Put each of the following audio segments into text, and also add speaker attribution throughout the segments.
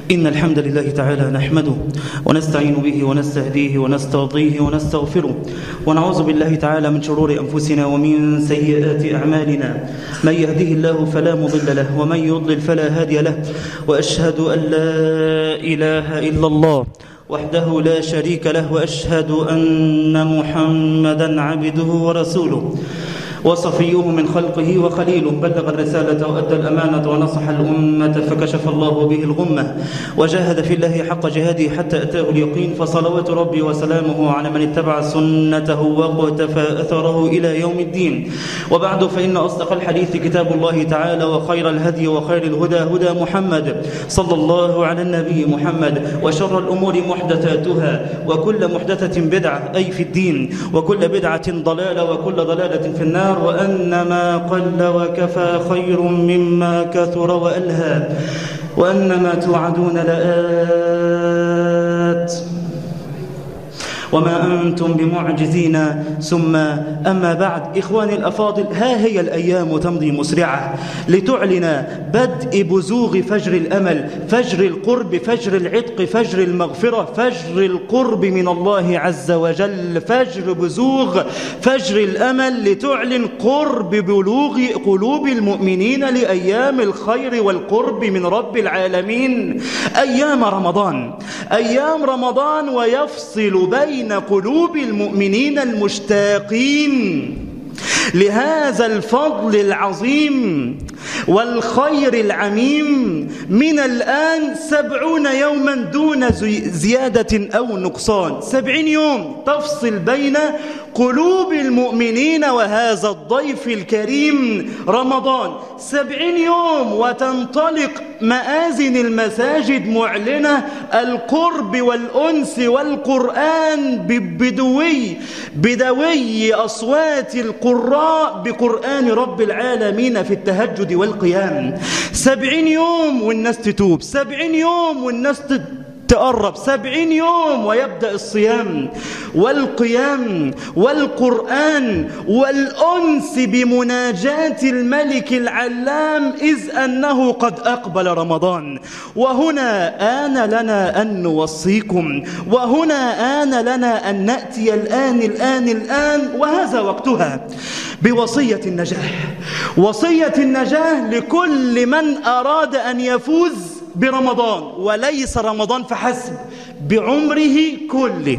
Speaker 1: إن الحمد لله تعالى نحمده ونستعين به ونستهديه ونسترضيه ونستغفره ونعوذ بالله تعالى من شرور أنفسنا ومن سيئات أعمالنا من يهده الله فلا مضل له ومن يضلل فلا هادي له وأشهد أن لا إله إلا الله وحده لا شريك له وأشهد أن محمدا عبده ورسوله وصفيه من خلقه وخليله بلغ الرسالة وأدى الأمانة ونصح الأمة فكشف الله به الغمة وجاهد في الله حق جهاده حتى أتاه اليقين فصلوات ربي وسلامه على من اتبع سنته واقتفى أثره إلى يوم الدين وبعد فإن أصدق الحديث كتاب الله تعالى وخير الهدي وخير الهدى هدى محمد صلى الله على النبي محمد وشر الأمور محدثاتها وكل محدثة بدعة أي في الدين وكل بدعة ضلالة وكل ضلالة في النار وأن ما قل وكفى خير مما كثر وألهى وأن ما توعدون لآت وما أنتم بمعجزين ثم أما بعد إخواني الأفاضل ها هي الأيام تمضي مسرعة لتعلن بدء بزوغ فجر الأمل فجر القرب فجر العتق فجر المغفرة فجر القرب من الله عز وجل فجر بزوغ فجر الأمل لتعلن قرب بلوغ قلوب المؤمنين لأيام الخير والقرب من رب العالمين أيام رمضان أيام رمضان ويفصل بين قلوب المؤمنين المشتاقين لهذا الفضل العظيم والخير العميم من الآن سبعون يوما دون زيادة أو نقصان سبعين يوم تفصل بين قلوب المؤمنين وهذا الضيف الكريم رمضان سبعين يوم وتنطلق مآذن المساجد معلنة القرب والأنس والقرآن بدوي بدوي أصوات القراء بقرآن رب العالمين في التهجد والقيام سبعين يوم والناس تتوب سبعين يوم والناس تتوب تقرب سبعين يوم ويبدأ الصيام والقيام والقرآن والأنس بمناجاة الملك العلام إذ أنه قد أقبل رمضان وهنا آن لنا أن نوصيكم وهنا آن لنا أن نأتي الآن الآن الآن وهذا وقتها بوصية النجاح وصية النجاح لكل من أراد أن يفوز برمضان وليس رمضان فحسب بعمره كله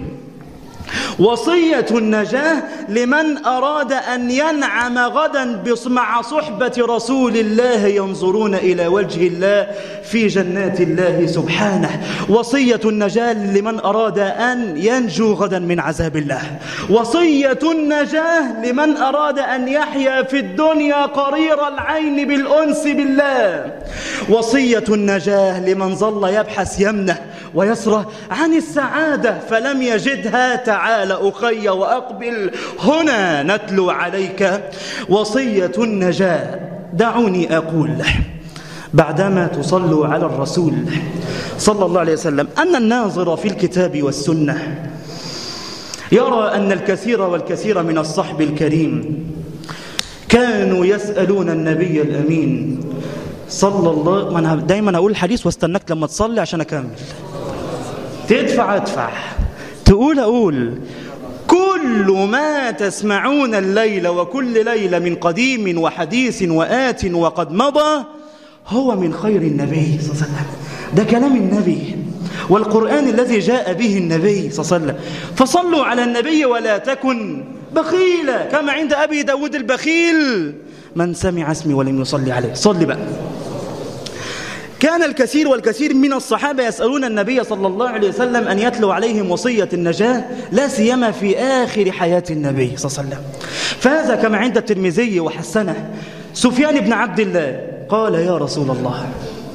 Speaker 1: وصية النجاة لمن أراد أن ينعم غدا مع صحبة رسول الله ينظرون إلى وجه الله في جنات الله سبحانه وصية النجاة لمن أراد أن ينجو غدا من عذاب الله وصية النجاة لمن أراد أن يحيا في الدنيا قرير العين بالأنس بالله وصية النجاة لمن ظل يبحث يمنه ويسره عن السعادة فلم يجدها تعال أخي وأقبل هنا نتلو عليك وصية النجاة دعوني أقول بعدما تصلوا على الرسول صلى الله عليه وسلم أن الناظر في الكتاب والسنة يرى أن الكثير والكثير من الصحب الكريم كانوا يسألون النبي الأمين صلى الله ما أنا دايما أقول الحديث واستناك لما تصلي عشان أكمل تدفع أدفع تقول أقول كل ما تسمعون الليل وكل ليلة من قديم وحديث وآت وقد مضى هو من خير النبي صلى الله عليه وسلم ده كلام النبي والقرآن الذي جاء به النبي صلى الله عليه وسلم فصلوا على النبي ولا تكن بخيلا كما عند أبي داود البخيل من سمع اسمي ولم يصلي عليه صل بقى كان الكثير والكثير من الصحابة يسألون النبي صلى الله عليه وسلم أن يتلو عليهم وصية النجاة لا سيما في آخر حياة النبي صلى الله عليه وسلم فهذا كما عند الترمذي وحسنه سفيان بن عبد الله قال يا رسول الله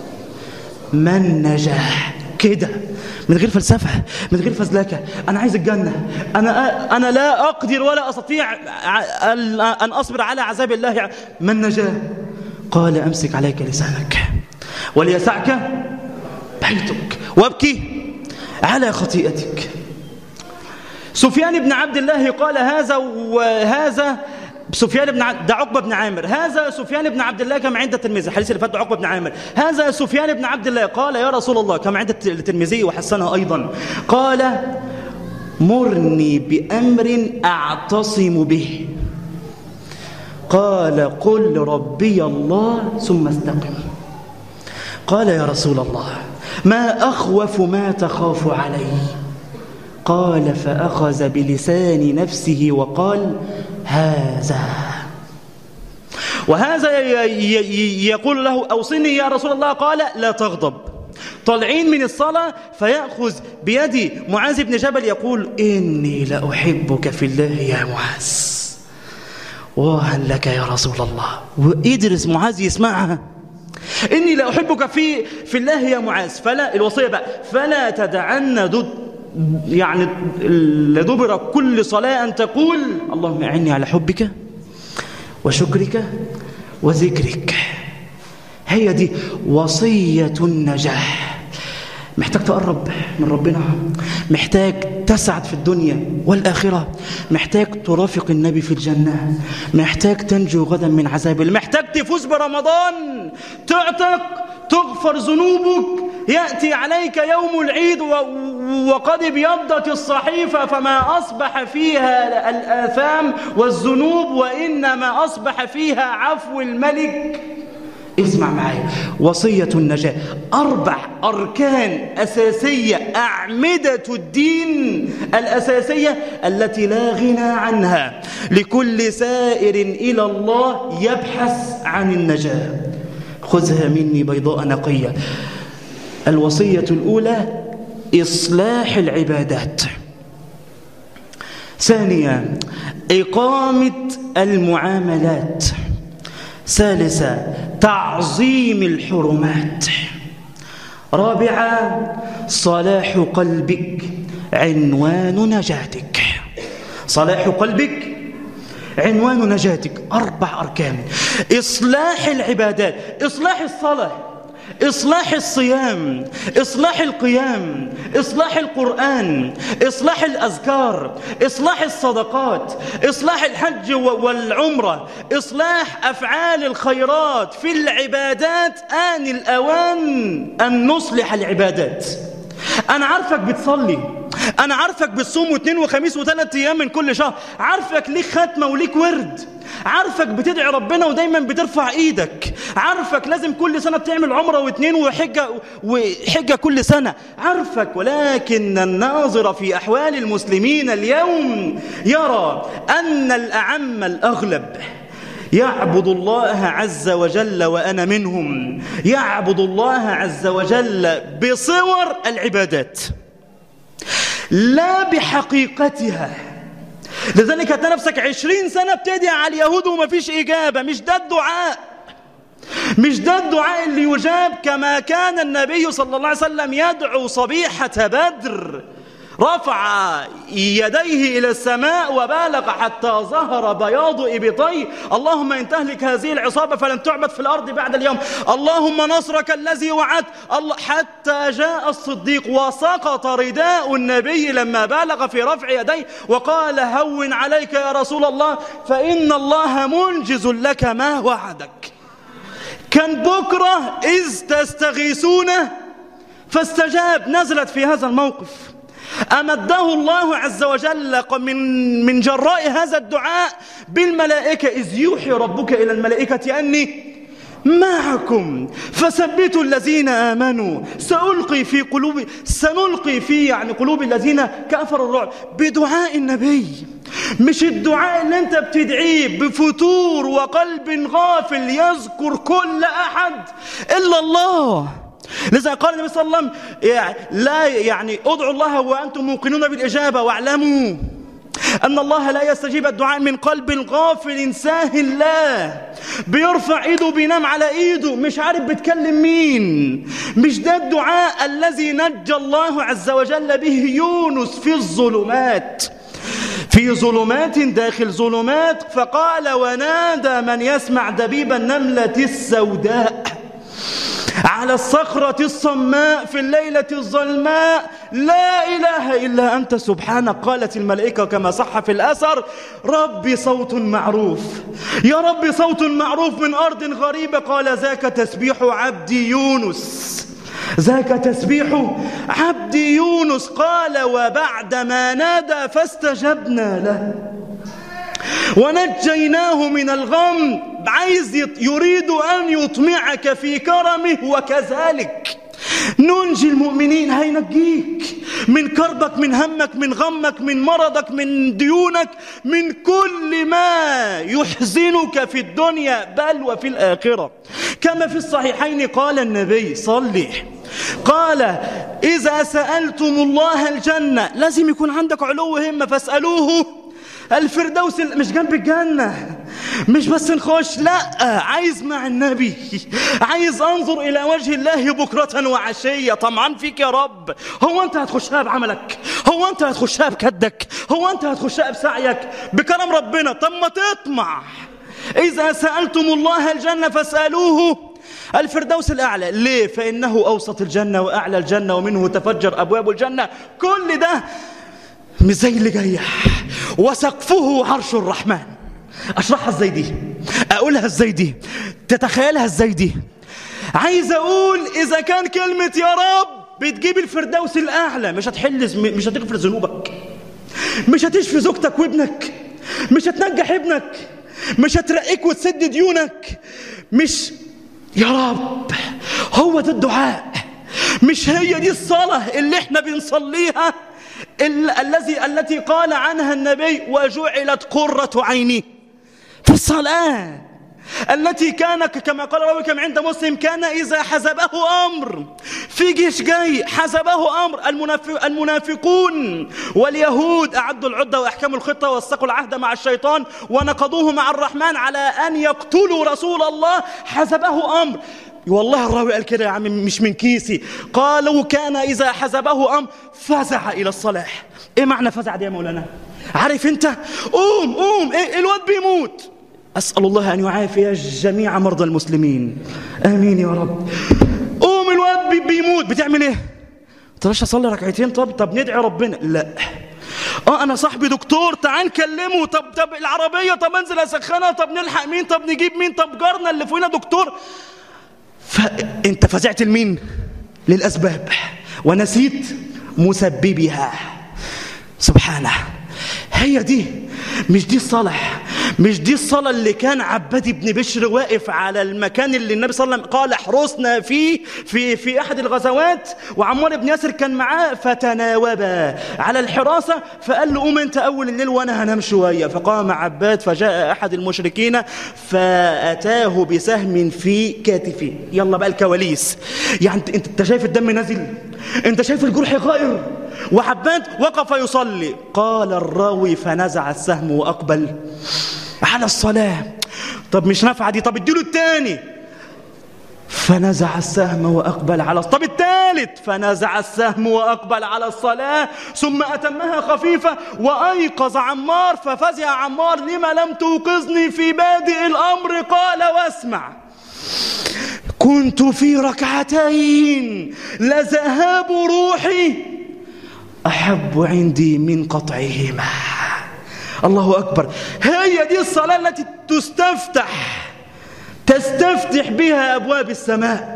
Speaker 1: من نجاح كده من غير فلسفة من غير فزلكة أنا عايز الجنة أنا, أنا لا أقدر ولا أستطيع أن أصبر على عذاب الله من نجاه قال أمسك عليك لسانك وليسعك بيتك وابكي على خطيئتك سفيان بن عبد الله قال هذا وهذا سفيان بن ع... ده عقبة بن عامر هذا سفيان بن عبد الله كما عند الترمذي الحديث اللي فات عقبة بن عامر هذا سفيان بن عبد الله قال يا رسول الله كما عند الترمذي وحسنها أيضا قال مرني بأمر أعتصم به قال قل ربي الله ثم استقم قال يا رسول الله ما أخوف ما تخاف عليه قال فأخذ بلسان نفسه وقال هذا وهذا يقول له أوصني يا رسول الله قال لا تغضب طالعين من الصلاة فيأخذ بيد معاذ بن جبل يقول إني لأحبك في الله يا معاذ وهن لك يا رسول الله وإدرس معاذ يسمعها إني لأحبك في في الله يا معاذ فلا الوصية بقى فلا تدعن ضد يعني لدبر كل صلاة أن تقول اللهم أعني على حبك وشكرك وذكرك هي دي وصية النجاح محتاج تقرب من ربنا محتاج تسعد في الدنيا والآخرة محتاج ترافق النبي في الجنة محتاج تنجو غدا من عذاب محتاج تفوز برمضان تعتق تغفر ذنوبك يأتي عليك يوم العيد وقد ابيضت الصحيفة فما أصبح فيها الآثام والذنوب وإنما أصبح فيها عفو الملك اسمع معايا وصية النجاة أربع أركان أساسية أعمدة الدين الأساسية التي لا غنى عنها لكل سائر إلى الله يبحث عن النجاة خذها مني بيضاء نقية الوصية الأولى إصلاح العبادات ثانيا إقامة المعاملات ثالثا تعظيم الحرمات رابعا صلاح قلبك عنوان نجاتك صلاح قلبك عنوان نجاتك أربع أركان إصلاح العبادات إصلاح الصلاة إصلاح الصيام إصلاح القيام إصلاح القرآن إصلاح الأذكار إصلاح الصدقات إصلاح الحج والعمرة إصلاح أفعال الخيرات في العبادات آن الأوان أن نصلح العبادات أنا عارفك بتصلي أنا عارفك بتصوم واثنين وخميس وثلاث أيام من كل شهر عارفك ليك ختمة وليك ورد عارفك بتدعي ربنا ودايما بترفع ايدك عارفك لازم كل سنة بتعمل عمرة واثنين وحجة, وحجة كل سنة عارفك ولكن الناظر في أحوال المسلمين اليوم يرى أن الأعم الأغلب يعبد الله عز وجل وأنا منهم يعبد الله عز وجل بصور العبادات لا بحقيقتها لذلك هتلاقي نفسك عشرين سنة بتدعي على اليهود وما فيش إجابة مش ده الدعاء مش ده الدعاء اللي يجاب كما كان النبي صلى الله عليه وسلم يدعو صبيحة بدر رفع يديه إلى السماء وبالغ حتى ظهر بياض إبطيه اللهم إن تهلك هذه العصابة فلن تعبد في الأرض بعد اليوم اللهم نصرك الذي وعدت الله حتى جاء الصديق وسقط رداء النبي لما بالغ في رفع يديه وقال هون عليك يا رسول الله فإن الله منجز لك ما وعدك كان بكرة إذ تستغيثونه فاستجاب نزلت في هذا الموقف أمده الله عز وجل من, من جراء هذا الدعاء بالملائكة إذ يوحي ربك إلى الملائكة أني معكم فثبتوا الذين آمنوا سألقي في قلوب سنلقي في يعني قلوب الذين كفروا الرعب بدعاء النبي مش الدعاء اللي انت بتدعيه بفتور وقلب غافل يذكر كل أحد إلا الله لذا قال النبي صلى الله عليه وسلم يعني لا يعني ادعوا الله وأنتم موقنون بالإجابة واعلموا أن الله لا يستجيب الدعاء من قلب غافل ساهل لا بيرفع ايده بينام على ايده مش عارف بتكلم مين مش ده الدعاء الذي نجى الله عز وجل به يونس في الظلمات في ظلمات داخل ظلمات فقال ونادى من يسمع دبيب النملة السوداء على الصخرة الصماء في الليلة الظلماء لا إله إلا أنت سبحانك قالت الملائكة كما صح في الأثر ربي صوت معروف يا ربي صوت معروف من أرض غريبة قال ذاك تسبيح عبدي يونس ذاك تسبيح عبدي يونس قال وبعدما نادى فاستجبنا له ونجيناه من الغم عايز يريد أن يطمعك في كرمه وكذلك ننجي المؤمنين هينجيك من كربك من همك من غمك من مرضك من ديونك من كل ما يحزنك في الدنيا بل وفي الآخرة كما في الصحيحين قال النبي صلي قال إذا سألتم الله الجنة لازم يكون عندك علو همة فاسألوه الفردوس مش جنب الجنة مش بس نخش لا عايز مع النبي عايز انظر الى وجه الله بكرة وعشية طمعا فيك يا رب هو انت هتخشها بعملك هو انت هتخشها بكدك هو انت هتخشها بسعيك بكرم ربنا طب ما تطمع اذا سألتم الله الجنة فاسألوه الفردوس الأعلى ليه؟ فإنه أوسط الجنة وأعلى الجنة ومنه تفجر أبواب الجنة كل ده مش زي اللي جايه وسقفه عرش الرحمن اشرحها ازاي دي اقولها ازاي دي تتخيلها ازاي دي عايز اقول اذا كان كلمه يا رب بتجيب الفردوس الاعلى مش هتحل مش هتغفر ذنوبك مش هتشفي زوجتك وابنك مش هتنجح ابنك مش هترقيك وتسد ديونك مش يا رب هو ده الدعاء مش هي دي الصلاه اللي احنا بنصليها الذي التي قال عنها النبي وجعلت قرة عيني في الصلاة التي كان كما قال راوي كما عند مسلم كان إذا حزبه أمر في جيش جاي حزبه أمر المنافق المنافقون واليهود أعدوا العدة وأحكموا الخطة وثقوا العهد مع الشيطان ونقضوه مع الرحمن على أن يقتلوا رسول الله حزبه أمر والله الراوي قال كده يا عم مش من كيسي قالوا كان إذا حزبه أمر فزع إلى الصلاة إيه معنى فزع دي يا مولانا عارف أنت قوم قوم إيه الواد بيموت أسأل الله أن يعافي جميع مرضى المسلمين آمين يا رب قوم الواد بيموت بتعمل إيه طب أصلي ركعتين طب طب ندعي ربنا لا اه انا صاحبي دكتور تعال نكلمه طب طب العربيه طب انزل اسخنها طب نلحق مين طب نجيب مين طب جارنا اللي فوقنا دكتور فانت فزعت لمين للاسباب ونسيت مسببها سبحانه هي دي مش دي الصلاح مش دي الصلاة اللي كان عباد بن بشر واقف على المكان اللي النبي صلى الله عليه وسلم قال احرسنا فيه في في أحد الغزوات وعمار بن ياسر كان معاه فتناوبا على الحراسة فقال له قوم أنت أول الليل وأنا هنام شوية فقام عباد فجاء أحد المشركين فأتاه بسهم في كتفه يلا بقى الكواليس يعني أنت أنت شايف الدم نازل أنت شايف الجرح غائر وعباد وقف يصلي قال الراوي فنزع السهم وأقبل على الصلاة طب مش نافعة دي طب اديله التاني فنزع السهم وأقبل على طب الثالث فنزع السهم وأقبل على الصلاة ثم أتمها خفيفة وأيقظ عمار ففزع عمار لما لم توقظني في بادئ الأمر قال واسمع كنت في ركعتين لذهاب روحي أحب عندي من قطعهما الله أكبر هي دي الصلاة التي تستفتح تستفتح بها أبواب السماء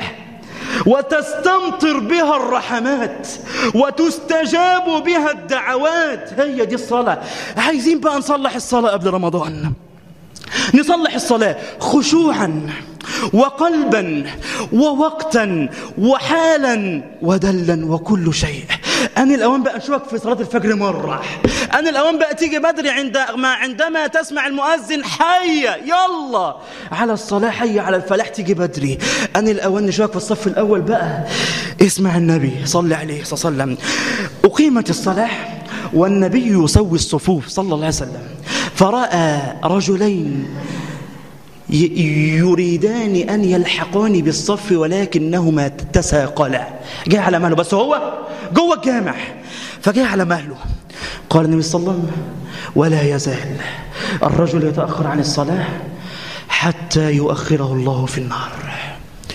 Speaker 1: وتستمطر بها الرحمات وتستجاب بها الدعوات هي دي الصلاة عايزين بقى نصلح الصلاة قبل رمضان نصلح الصلاة خشوعا وقلبا ووقتا وحالا ودلا وكل شيء أنا الأوان بقى أشوفك في صلاة الفجر مرة أنا الأوان بقى تيجي بدري عند ما عندما تسمع المؤذن حي يلا على الصلاة حي على الفلاح تيجي بدري أنا الأوان نشوفك في الصف الأول بقى اسمع النبي صلى عليه صلى الله عليه وسلم أقيمت الصلاة والنبي يسوي الصفوف صلى الله عليه وسلم فرأى رجلين يريدان أن يلحقان بالصف ولكنهما تساقلا جاء على مهله بس هو جوه الجامع فجاء على مهله قال النبي صلى الله عليه وسلم ولا يزال الرجل يتأخر عن الصلاة حتى يؤخره الله في النار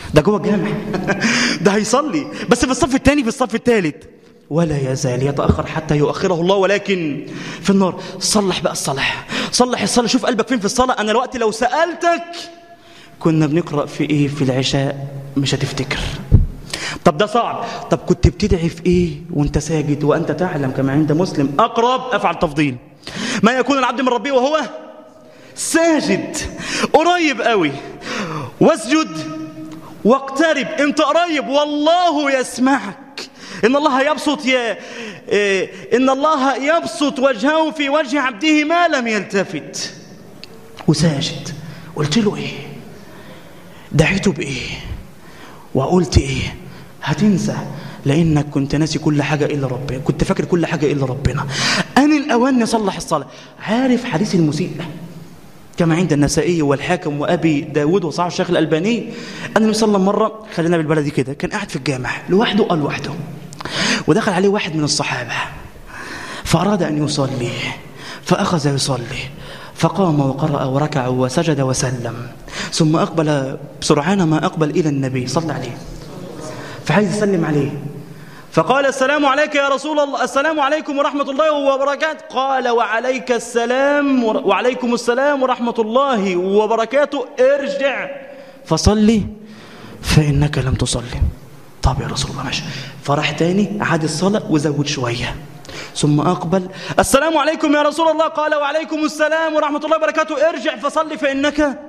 Speaker 1: ده جوه الجامع ده هيصلي بس في الصف الثاني في الصف الثالث ولا يزال يتأخر حتى يؤخره الله ولكن في النار صلح بقى الصلاح صلح الصلاة شوف قلبك فين في الصلاة أنا الوقت لو سألتك كنا بنقرأ في إيه في العشاء مش هتفتكر طب ده صعب طب كنت بتدعي في إيه وانت ساجد وأنت تعلم كما عند مسلم أقرب أفعل تفضيل ما يكون العبد من ربه وهو ساجد قريب قوي واسجد واقترب انت قريب والله يسمعك ان الله يبسط ي... إيه، ان الله يبسط وجهه في وجه عبده ما لم يلتفت وساجد قلت له ايه دعيته بايه وقلت ايه هتنسى لانك كنت ناسي كل حاجه الا ربنا كنت فاكر كل حاجه الا ربنا ان الاوان نصلح الصلاه عارف حديث المسيء كما عند النسائي والحاكم وأبي داود وصاحب الشيخ الألباني أن النبي صلى الله عليه وسلم مرة خلينا بالبلدي كده كان قاعد في الجامع لوحده قال لوحده ودخل عليه واحد من الصحابة فأراد أن يصلي فأخذ يصلي فقام وقرأ وركع وسجد وسلم ثم أقبل بسرعان ما أقبل إلى النبي صلى عليه فعايز يسلم عليه فقال السلام عليك يا رسول الله السلام عليكم ورحمة الله وبركاته قال وعليك السلام وعليكم السلام ورحمة الله وبركاته ارجع فصلي فإنك لم تصلي طب يا رسول الله ماشي فراح تاني عاد الصلاة وزود شوية ثم أقبل السلام عليكم يا رسول الله قال وعليكم السلام ورحمة الله وبركاته ارجع فصلي فإنك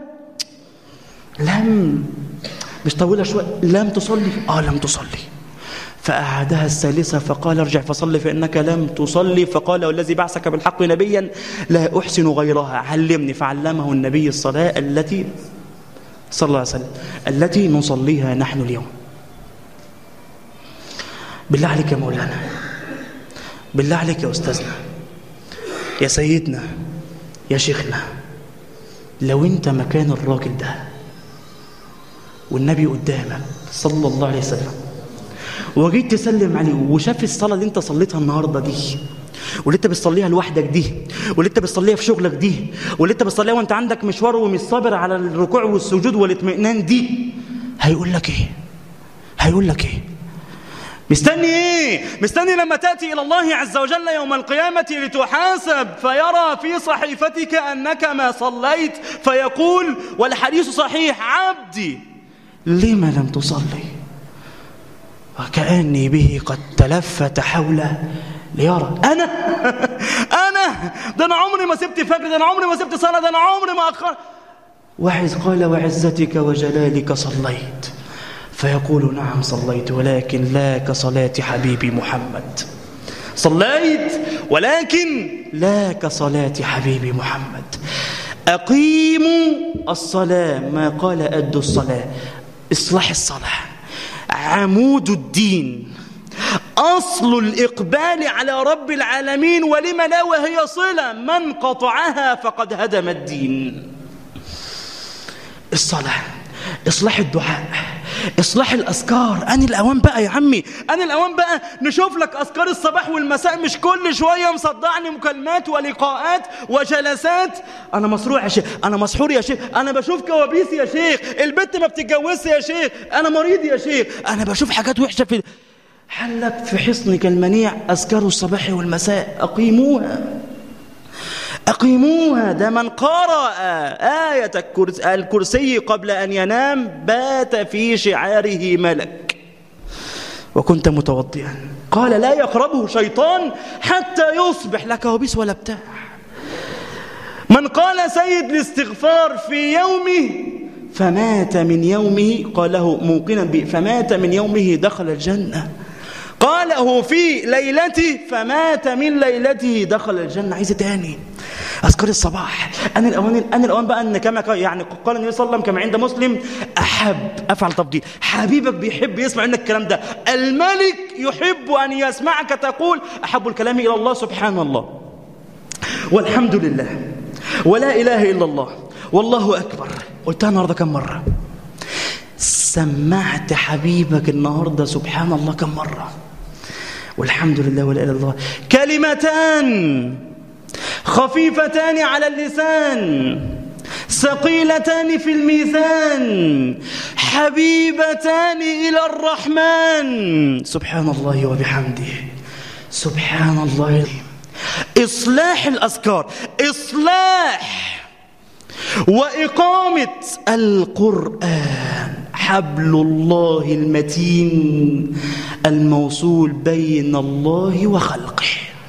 Speaker 1: لم مش طولها شوية لم تصلي آه لم تصلي فأعادها الثالثة فقال ارجع فصل فإنك لم تصلي فقال والذي بعثك بالحق نبيا لا أحسن غيرها علمني فعلمه النبي الصلاة التي صلى الله عليه وسلم التي نصليها نحن اليوم بالله عليك يا مولانا بالله عليك يا أستاذنا يا سيدنا يا شيخنا لو انت مكان الراجل ده والنبي قدامك صلى الله عليه وسلم وجيت تسلم عليه وشاف الصلاة اللي انت صليتها النهاردة دي واللي انت بتصليها لوحدك دي واللي انت بتصليها في شغلك دي واللي انت بتصليها وانت عندك مشوار ومش صابر على الركوع والسجود والاطمئنان دي هيقول لك ايه هيقول لك ايه مستني ايه مستني لما تأتي إلى الله عز وجل يوم القيامة لتحاسب فيرى في صحيفتك أنك ما صليت فيقول والحديث صحيح عبدي لما لم تصلي وكأني به قد تلفت حوله ليرى أنا أنا ده أنا عمري ما سبت فجر ده أنا عمري ما سبت صلاة ده أنا عمري ما أخر وعز قال وعزتك وجلالك صليت فيقول نعم صليت ولكن لا كصلاة حبيبي محمد صليت ولكن لا كصلاة حبيبي محمد أقيموا الصلاة ما قال أدوا الصلاة إصلاح الصلاة عمود الدين أصل الإقبال على رب العالمين ولم لا وهي صلة من قطعها فقد هدم الدين الصلاة إصلاح الدعاء إصلاح الأذكار أنا الأوان بقى يا عمي أنا الأوان بقى نشوف لك أذكار الصباح والمساء مش كل شوية مصدعني مكالمات ولقاءات وجلسات أنا مسروع يا شيخ أنا مسحور يا شيخ أنا بشوف كوابيس يا شيخ البنت ما بتتجوزش يا شيخ أنا مريض يا شيخ أنا بشوف حاجات وحشة في حلت في حصنك المنيع أذكار الصباح والمساء أقيموها أقيموها ده من قرأ آية الكرسي قبل أن ينام بات في شعاره ملك وكنت متوضئا قال لا يقربه شيطان حتى يصبح لا كوابيس ولا بتاع من قال سيد الاستغفار في يومه فمات من يومه قاله موقنا به فمات من يومه دخل الجنة قاله في ليلته فمات من ليلته دخل الجنة عايز تاني أذكار الصباح أنا الأوان أنا الأوان بقى أن كما يعني قال النبي صلى الله عليه وسلم كما عند مسلم أحب أفعل تفضيل حبيبك بيحب يسمع منك الكلام ده الملك يحب أن يسمعك تقول أحب الكلام إلى الله سبحان الله والحمد لله ولا إله إلا الله والله أكبر قلتها النهاردة كم مرة سمعت حبيبك النهاردة سبحان الله كم مرة والحمد لله ولا إله إلا الله كلمتان خفيفتان على اللسان ثقيلتان في الميزان حبيبتان إلى الرحمن سبحان الله وبحمده سبحان الله إصلاح الأذكار إصلاح وإقامة القرآن حبل الله المتين الموصول بين الله وخلقه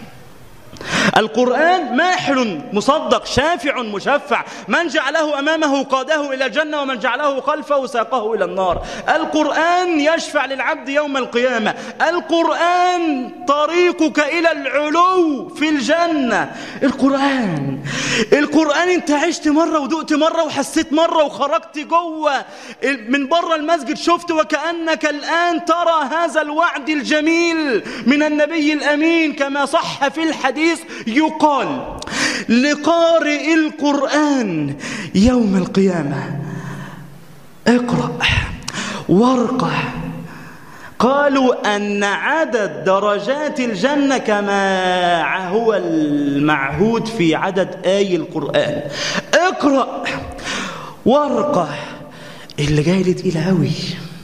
Speaker 1: القرآن ماحل مصدق شافع مشفع من جعله أمامه قاده إلى الجنة ومن جعله خلفه ساقه إلى النار القرآن يشفع للعبد يوم القيامة القرآن طريقك إلى العلو في الجنة القرآن القرآن انت عشت مرة ودقت مرة وحسيت مرة وخرجت جوه من بره المسجد شفت وكأنك الآن ترى هذا الوعد الجميل من النبي الأمين كما صح في الحديث يقال لقارئ القرآن يوم القيامة اقرأ وارقع قالوا أن عدد درجات الجنة كما هو المعهود في عدد آي القرآن اقرأ وارقع اللي جاي لي تقيل قوي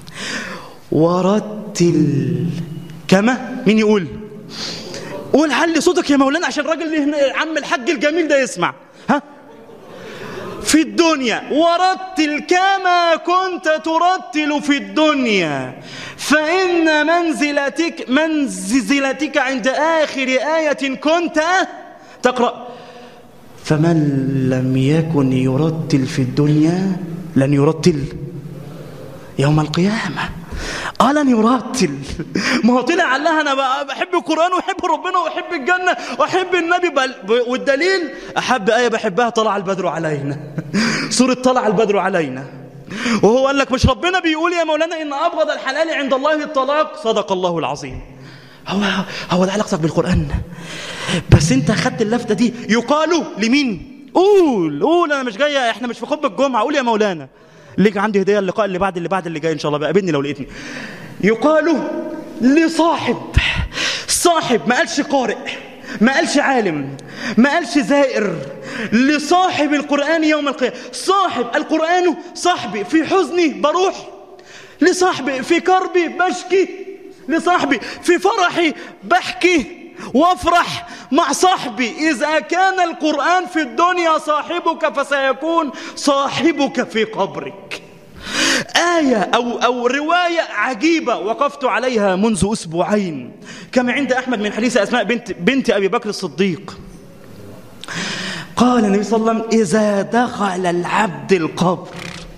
Speaker 1: ورتل كما مين يقول قول حل صوتك يا مولانا عشان الراجل اللي هنا عم الحاج الجميل ده يسمع ها في الدنيا ورتل كما كنت ترتل في الدنيا فإن منزلتك منزلتك عند آخر آية كنت تقرأ فمن لم يكن يرتل في الدنيا لن يرتل يوم القيامة اه لن يرتل ما هو طلع قال لها انا بحب القران واحب ربنا واحب الجنه واحب النبي بل والدليل احب ايه بحبها طلع البدر علينا سوره طلع البدر علينا وهو قال لك مش ربنا بيقول يا مولانا ان ابغض الحلال عند الله الطلاق صدق الله العظيم هو هو ده علاقتك بالقران بس انت خدت اللفته دي يقال لمين قول قول انا مش جايه احنا مش في خطبه الجمعه قول يا مولانا ليك عندي هديه اللقاء اللي بعد اللي بعد اللي جاي ان شاء الله بقى قابلني لو لقيتني يقال لصاحب صاحب ما قالش قارئ ما قالش عالم ما قالش زائر لصاحب القرآن يوم القيامة صاحب القرآن صاحبي في حزني بروح لصاحبي في كربي بشكي لصاحبي في فرحي بحكي وافرح مع صاحبي إذا كان القرآن في الدنيا صاحبك فسيكون صاحبك في قبرك آية أو, أو رواية عجيبة وقفت عليها منذ أسبوعين كما عند أحمد من حديث أسماء بنت, بنت أبي بكر الصديق قال النبي صلى الله عليه وسلم إذا دخل العبد القبر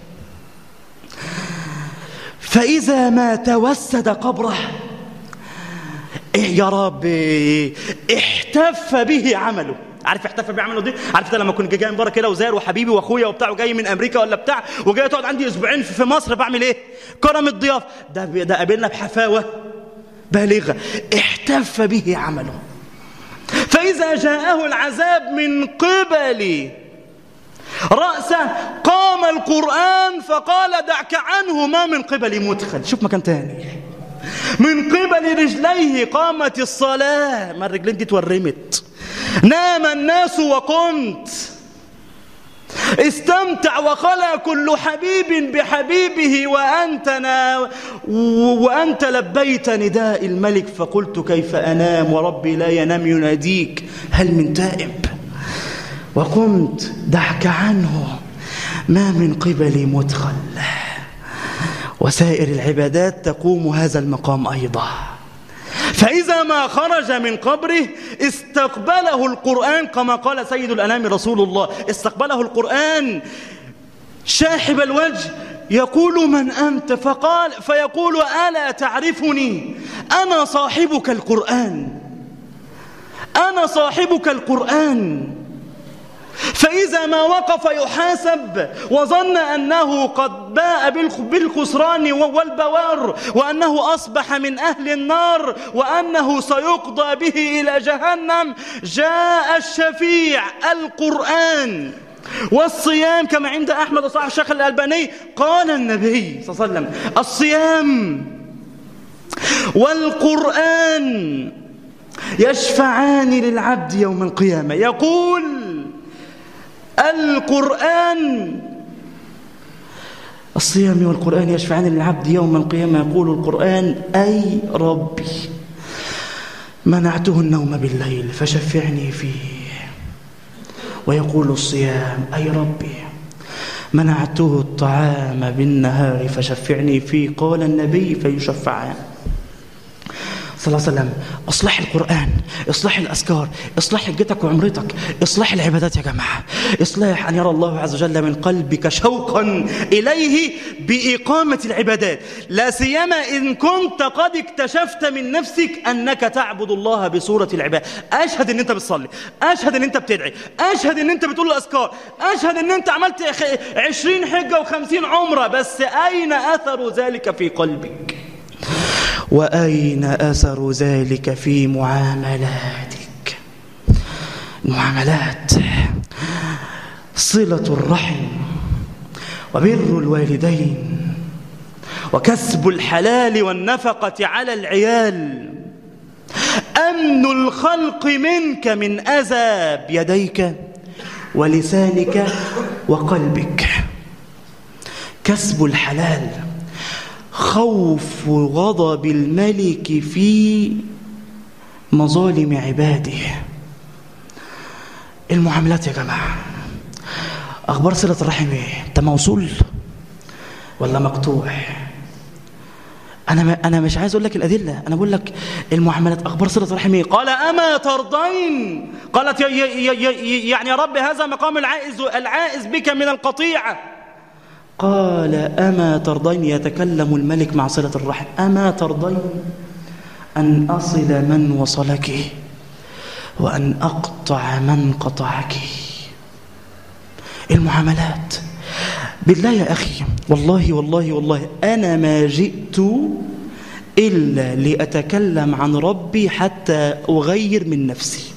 Speaker 1: فإذا ما توسد قبره إيه يا رب احتف به عمله عارف احتف به عمله دي عارف لما كنت جاي من بره كده وزار وحبيبي واخويا وبتاع وجاي من امريكا ولا بتاع وجاي تقعد عندي اسبوعين في مصر بعمل ايه كرم الضياف ده ده قابلنا بحفاوه بالغه احتف به عمله فاذا جاءه العذاب من قبل رأسه قام القرآن فقال دعك عنه ما من قبل مدخل شوف مكان تاني من قبل رجليه قامت الصلاة ما الرجلين دي تورمت نام الناس وقمت استمتع وخلى كل حبيب بحبيبه وأنت, نا وأنت لبيت نداء الملك فقلت كيف أنام وربي لا ينام يناديك هل من تائب وقمت دعك عنه ما من قبل مدخل وسائر العبادات تقوم هذا المقام أيضا فإذا ما خرج من قبره استقبله القرآن كما قال سيد الأنام رسول الله استقبله القرآن شاحب الوجه يقول من أنت فقال فيقول ألا تعرفني أنا صاحبك القرآن أنا صاحبك القرآن فإذا ما وقف يحاسب وظن أنه قد باء بالخسران والبوار وأنه أصبح من أهل النار وأنه سيقضى به إلى جهنم جاء الشفيع القرآن والصيام كما عند أحمد وصاحب الشيخ الألباني قال النبي صلى الله عليه وسلم الصيام والقرآن يشفعان للعبد يوم القيامة يقول القرآن الصيام والقرآن يشفعان للعبد يوم القيامة يقول القرآن أي ربي منعته النوم بالليل فشفعني فيه ويقول الصيام أي ربي منعته الطعام بالنهار فشفعني فيه قال النبي فيشفعان صلى الله عليه وسلم اصلاح القرآن اصلاح الأذكار اصلاح حجتك وعمرتك اصلاح العبادات يا جماعة اصلاح أن يرى الله عز وجل من قلبك شوقا إليه بإقامة العبادات لا سيما إن كنت قد اكتشفت من نفسك أنك تعبد الله بصورة العبادة أشهد أن أنت بتصلي أشهد أن أنت بتدعي أشهد أن أنت بتقول الأذكار أشهد أن أنت عملت عشرين حجة وخمسين عمرة بس أين أثر ذلك في قلبك وأين أثر ذلك في معاملاتك المعاملات صلة الرحم وبر الوالدين وكسب الحلال والنفقة على العيال أمن الخلق منك من أذى بيديك ولسانك وقلبك كسب الحلال خوف غضب الملك في مظالم عباده المعاملات يا جماعة أخبار صلة الرحم إيه؟ أنت موصول ولا مقطوع أنا أنا مش عايز أقول لك الأدلة أنا بقول لك المعاملات أخبار صلة الرحم إيه؟ قال أما ترضين قالت يعني يا رب هذا مقام العائز العائز بك من القطيعة قال أما ترضين يتكلم الملك مع صلة الرحم أما ترضين أن أصل من وصلك وأن أقطع من قطعك المعاملات بالله يا أخي والله والله والله أنا ما جئت إلا لأتكلم عن ربي حتى أغير من نفسي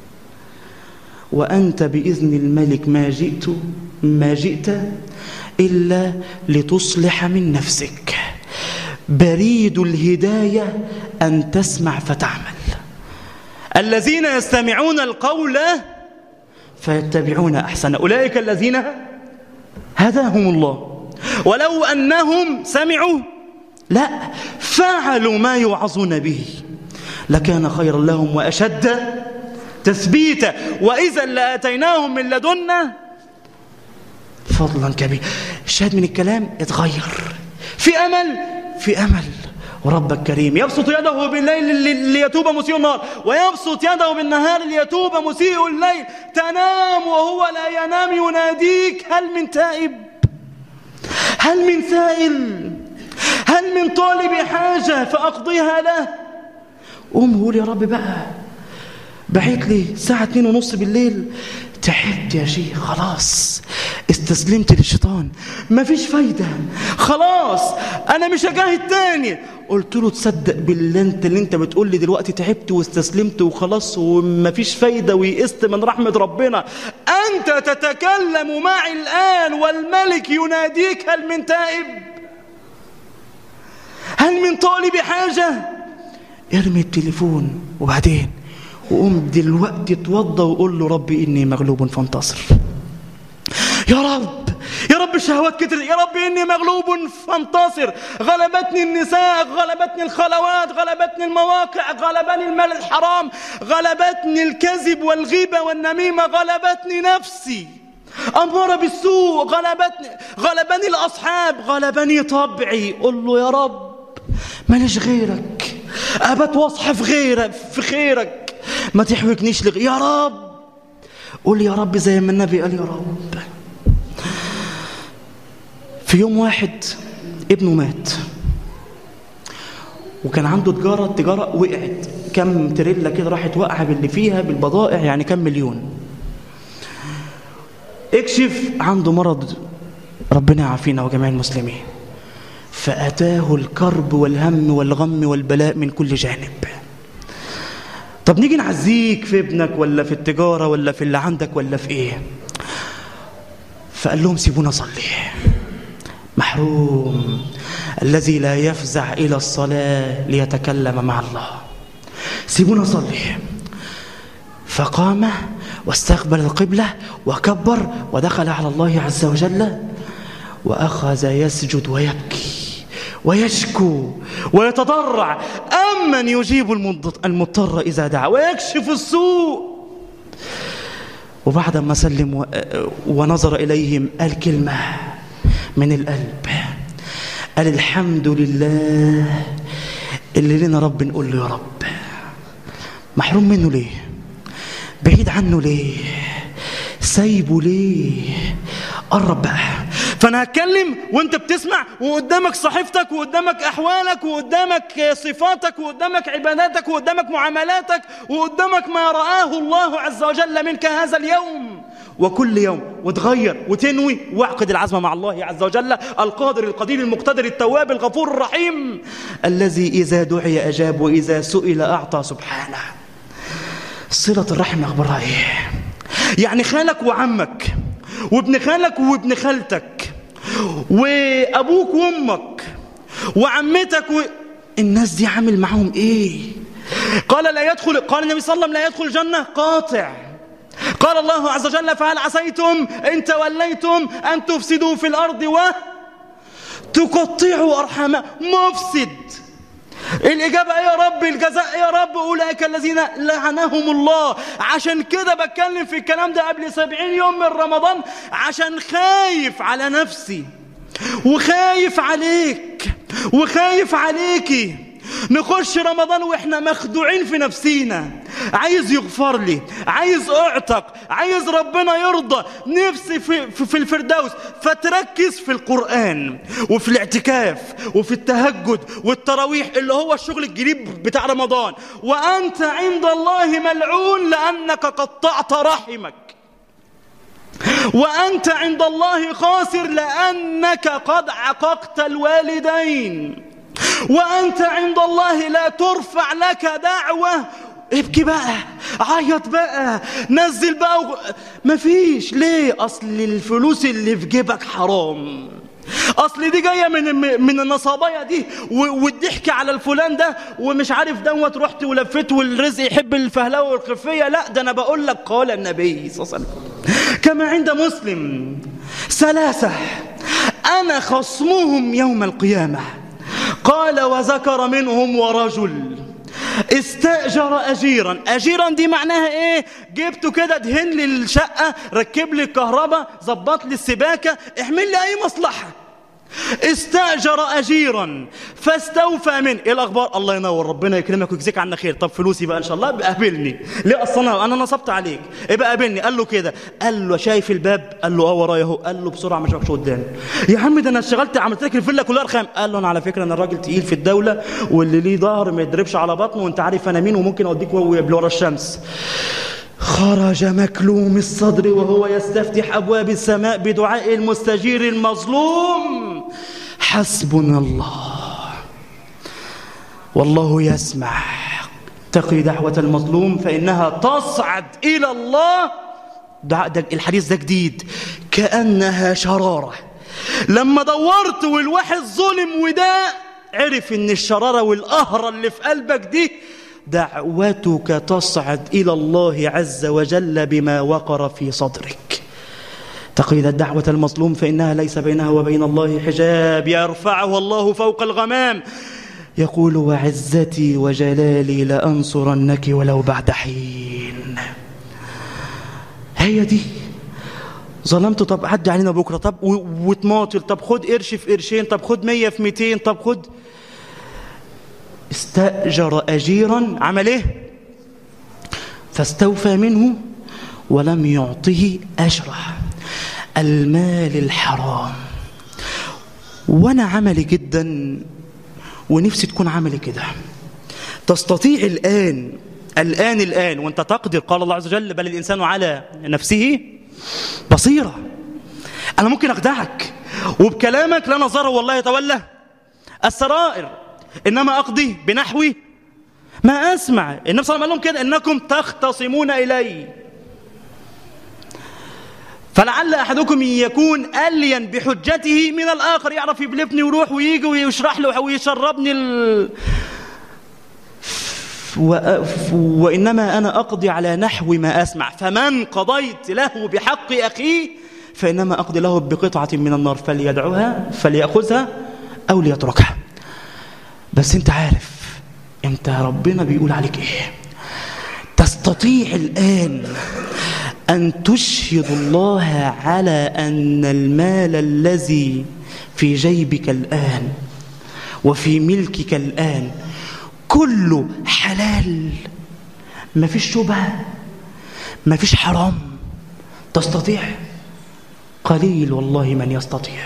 Speaker 1: وأنت بإذن الملك ما جئت ما جئت إلا لتصلح من نفسك بريد الهداية أن تسمع فتعمل الذين يستمعون القول فيتبعون أحسن أولئك الذين هداهم الله ولو أنهم سمعوا لا فعلوا ما يوعظون به لكان خيرا لهم وأشد تثبيتا وإذا لآتيناهم من لدنا فضلا كبيرا الشاهد من الكلام اتغير في أمل في أمل وربك كريم يبسط يده بالليل ليتوب مسيء النهار ويبسط يده بالنهار ليتوب مسيء الليل تنام وهو لا ينام يناديك هل من تائب هل من سائل هل من طالب حاجة فأقضيها له قوم قول يا رب بقى بعيت لي الساعة اتنين ونص بالليل تعبت يا شيخ خلاص استسلمت للشيطان مفيش فايدة خلاص أنا مش هجاهد تاني قلت له تصدق بالله انت اللي انت بتقول لي دلوقتي تعبت واستسلمت وخلاص ومفيش فايدة ويئست من رحمة ربنا أنت تتكلم معي الآن والملك يناديك هل من تائب هل من طالب حاجة ارمي التليفون وبعدين وقوم دلوقتي اتوضى وقول له ربي إني مغلوب فانتصر يا رب يا رب الشهوات كترت يا رب إني مغلوب فانتصر غلبتني النساء غلبتني الخلوات غلبتني المواقع غلبني المال الحرام غلبتني الكذب والغيبة والنميمة غلبتني نفسي أمر بالسوء غلبتني غلبني الأصحاب غلبني طبعي قل له يا رب ماليش غيرك أبت واصحى في غيرك في خيرك ما تحوجنيش لغ... يا رب قول يا رب زي ما النبي قال يا رب في يوم واحد ابنه مات وكان عنده تجارة التجارة وقعت كم تريلا كده راحت واقعة باللي فيها بالبضائع يعني كم مليون اكشف عنده مرض ربنا يعافينا وجميع المسلمين فأتاه الكرب والهم والغم والبلاء من كل جانب طب نيجي نعزيك في ابنك ولا في التجارة ولا في اللي عندك ولا في ايه فقال لهم سيبونا صلي محروم الذي لا يفزع إلى الصلاة ليتكلم مع الله سيبونا صلي فقام واستقبل القبلة وكبر ودخل على الله عز وجل وأخذ يسجد ويبكي ويشكو ويتضرع أمن يجيب المضطر إذا دعا ويكشف السوء وبعد ما سلم ونظر إليهم قال كلمة من القلب قال الحمد لله اللي لنا رب نقول له يا رب محروم منه ليه بعيد عنه ليه سايبه ليه قرب بقى فانا هتكلم وانت بتسمع وقدامك صحيفتك وقدامك احوالك وقدامك صفاتك وقدامك عباداتك وقدامك معاملاتك وقدامك ما رآه الله عز وجل منك هذا اليوم وكل يوم وتغير وتنوي واعقد العزم مع الله عز وجل القادر القدير المقتدر التواب الغفور الرحيم الذي إذا دعي أجاب وإذا سئل أعطى سبحانه صلة الرحم أخبارها إيه يعني خالك وعمك وابن خالك وابن خالتك وأبوك وأمك وعمتك و... الناس دي عامل معاهم إيه قال لا يدخل قال النبي صلى الله عليه وسلم لا يدخل الجنة قاطع قال الله عز وجل فهل عسيتم إن توليتم أن تفسدوا في الأرض وتقطعوا أرحام مفسد الإجابة إيه يا رب الجزاء إيه يا رب أولئك الذين لعنهم الله عشان كده بتكلم في الكلام ده قبل سبعين يوم من رمضان عشان خايف على نفسي وخايف عليك وخايف عليكي نخش رمضان واحنا مخدوعين في نفسينا عايز يغفر لي عايز اعتق عايز ربنا يرضى نفسي في, في, في الفردوس فتركز في القرآن وفي الاعتكاف وفي التهجد والتراويح اللي هو الشغل الجديد بتاع رمضان وأنت عند الله ملعون لأنك قطعت رحمك وأنت عند الله خاسر لأنك قد عققت الوالدين وأنت عند الله لا ترفع لك دعوة ابكي بقى عيط بقى نزل بقى و... مفيش ليه أصل الفلوس اللي في جيبك حرام اصل دي جايه من من النصابيه دي والضحك على الفلان ده ومش عارف دوت رحت ولفيت والرزق يحب الفهلوه والخفيه لا ده انا بقول لك قال النبي صلى الله عليه وسلم كما عند مسلم ثلاثه انا خصمهم يوم القيامه قال وذكر منهم ورجل استأجر أجيرا أجيرا دي معناها إيه جبته كده دهن لي الشقة ركب لي الكهرباء ظبط لي السباكة اعمل لي أي مصلحة استأجر أجيرا فاستوفى من إيه الأخبار الله ينور ربنا يكرمك ويجزيك عنا خير طب فلوسي بقى إن شاء الله قابلني ليه أصلا أنا نصبت عليك إيه بقى قابلني قال له كده قال له شايف الباب قال له اه ورايا اهو قال له بسرعة ما اشوفكش قدامي يا عم ده أنا اشتغلت عملت لك الفيلا كلها رخام قال له أنا على فكرة أنا راجل تقيل في الدولة واللي ليه ظهر ما يضربش على بطنه وأنت عارف أنا مين وممكن أوديك ورا الشمس خرج مكلوم الصدر وهو يستفتح أبواب السماء بدعاء المستجير المظلوم حسبنا الله والله يسمع تقي دعوة المظلوم فإنها تصعد إلى الله ده الحديث ده جديد كأنها شرارة لما دورت والواحد ظلم وده عرف ان الشرارة والقهرة اللي في قلبك دي دعوتك تصعد إلى الله عز وجل بما وقر في صدرك تقيد الدعوة المظلوم فإنها ليس بينها وبين الله حجاب يرفعه الله فوق الغمام يقول وعزتي وجلالي لأنصرنك ولو بعد حين هي دي ظلمت طب عدي علينا بكرة طب وتماطل طب خد قرش في قرشين طب خد مية في ميتين طب خد استأجر أجيرا عمل ايه فاستوفى منه ولم يعطه أجره المال الحرام وانا عملي جدا ونفسي تكون عملي كده تستطيع الآن الآن الآن وانت تقدر قال الله عز وجل بل الإنسان على نفسه بصيرة أنا ممكن أخدعك وبكلامك لا نظر والله يتولى السرائر إنما أقضي بنحو ما أسمع النبي صلى الله عليه وسلم قال لهم كده إنكم تختصمون إلي فلعل أحدكم يكون ألين بحجته من الآخر يعرف يبلفني ويروح ويجي ويشرح له ويشربني ال... و... وإنما أنا أقضي على نحو ما أسمع فمن قضيت له بحق أخيه فإنما أقضي له بقطعة من النار فليدعوها فليأخذها أو ليتركها بس أنت عارف أنت ربنا بيقول عليك إيه تستطيع الآن أن تشهد الله على أن المال الذي في جيبك الآن وفي ملكك الآن كله حلال ما فيش شبهة ما فيش حرام تستطيع قليل والله من يستطيع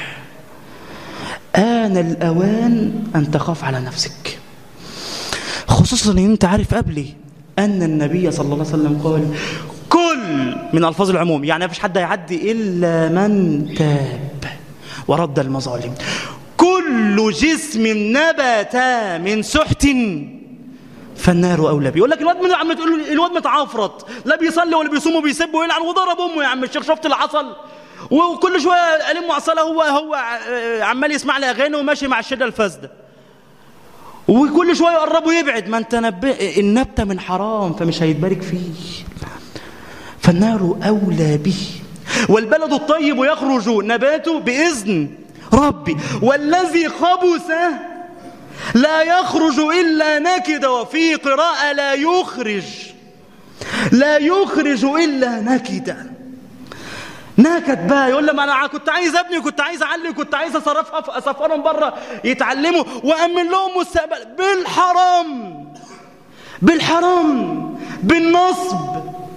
Speaker 1: آن الأوان أن تخاف على نفسك خصوصا أن أنت عارف قبلي أن النبي صلى الله عليه وسلم قال كل من ألفاظ العموم يعني ما فيش حد يعدي إلا من تاب ورد المظالم كل جسم نبت من سحت فالنار اولى بيه يقول لك الواد من عم تقول الواد متعفرط لا بيصلي ولا بيصوم وبيسب ويلعن وضرب امه يا عم الشيخ شفت اللي حصل وكل شويه الم على هو هو عمال يسمع لي اغاني وماشي مع الشده الفاسده وكل شويه يقرب ويبعد ما انت نب... النبته من حرام فمش هيتبارك فيه فالنار اولى به والبلد الطيب يخرج نباته باذن ربي والذي خبث لا يخرج إلا نكد وفي قراءة لا يخرج لا يخرج إلا نكدا نكد بقى يقول لما أنا كنت عايز ابني كنت عايز أعلي كنت عايز أصرفها أسفرهم بره يتعلموا وأمن لهم مستقبل بالحرام بالحرام بالنصب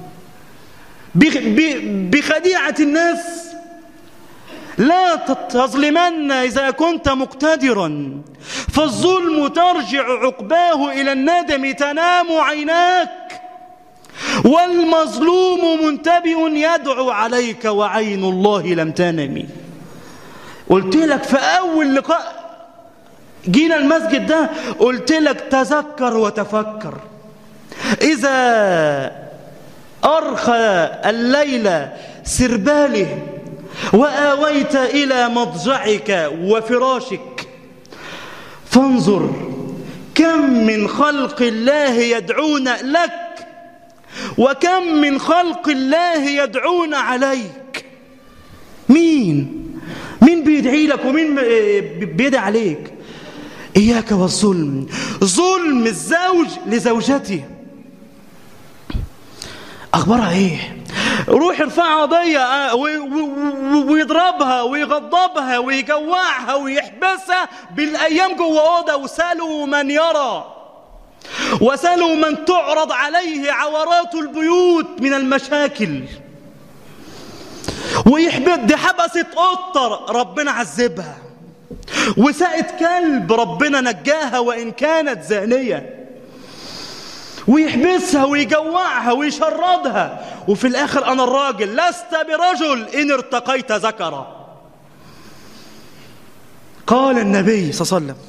Speaker 1: بخديعة الناس لا تظلمن إذا كنت مقتدرا فالظلم ترجع عقباه إلى الندم تنام عيناك والمظلوم منتبه يدعو عليك وعين الله لم تنم قلت لك في أول لقاء جينا المسجد ده قلت لك تذكر وتفكر إذا أرخى الليل سرباله وآويت إلى مضجعك وفراشك فانظر كم من خلق الله يدعون لك وكم من خلق الله يدعون عليك مين مين بيدعي لك ومين بيدعي عليك إياك والظلم ظلم الزوج لزوجته أخبارها إيه روح ارفع قضية آه، ويضربها ويغضبها ويجوعها ويحبسها بالأيام جوه أوضة وسألوا من يرى وسألوا من تعرض عليه عورات البيوت من المشاكل ويحبس دي حبست قطة ربنا عذبها وسقت كلب ربنا نجاها وإن كانت زانية ويحبسها ويجوعها ويشردها وفي الآخر أنا الراجل لست برجل إن ارتقيت ذكرا قال النبي صلى الله عليه وسلم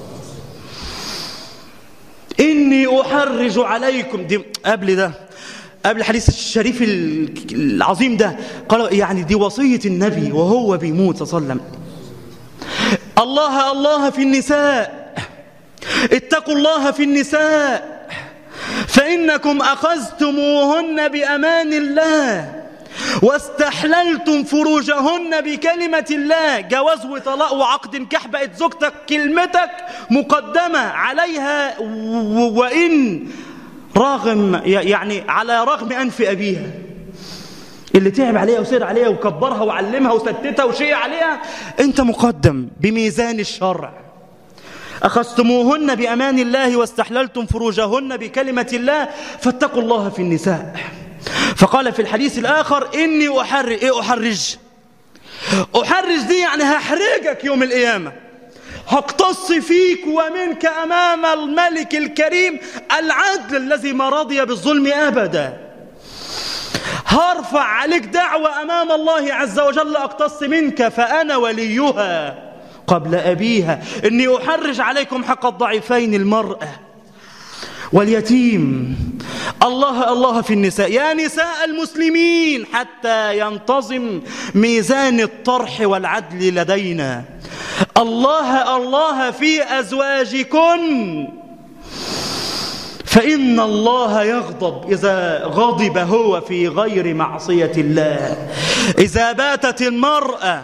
Speaker 1: إني أحرج عليكم دي قبل ده قبل الحديث الشريف العظيم ده قال يعني دي وصية النبي وهو بيموت صلى الله عليه وسلم الله الله في النساء اتقوا الله في النساء فإنكم أخذتموهن بأمان الله واستحللتم فروجهن بكلمة الله جواز وطلاق وعقد نكاح بقت زوجتك كلمتك مقدمة عليها وإن راغم يعني على رغم أنف أبيها اللي تعب عليها وسير عليها وكبرها وعلمها وستتها وشيء عليها أنت مقدم بميزان الشرع أخذتموهن بأمان الله واستحللتم فروجهن بكلمة الله فاتقوا الله في النساء فقال في الحديث الآخر إني أحرج إيه أحرج أحرج دي يعني هحرجك يوم القيامة هقتص فيك ومنك أمام الملك الكريم العدل الذي ما رضي بالظلم أبدا هرفع عليك دعوة أمام الله عز وجل أقتص منك فأنا وليها قبل أبيها إني أحرج عليكم حق الضعيفين المرأة واليتيم الله الله في النساء يا نساء المسلمين حتى ينتظم ميزان الطرح والعدل لدينا الله الله في أزواجكن فإن الله يغضب إذا غضب هو في غير معصية الله إذا باتت المرأة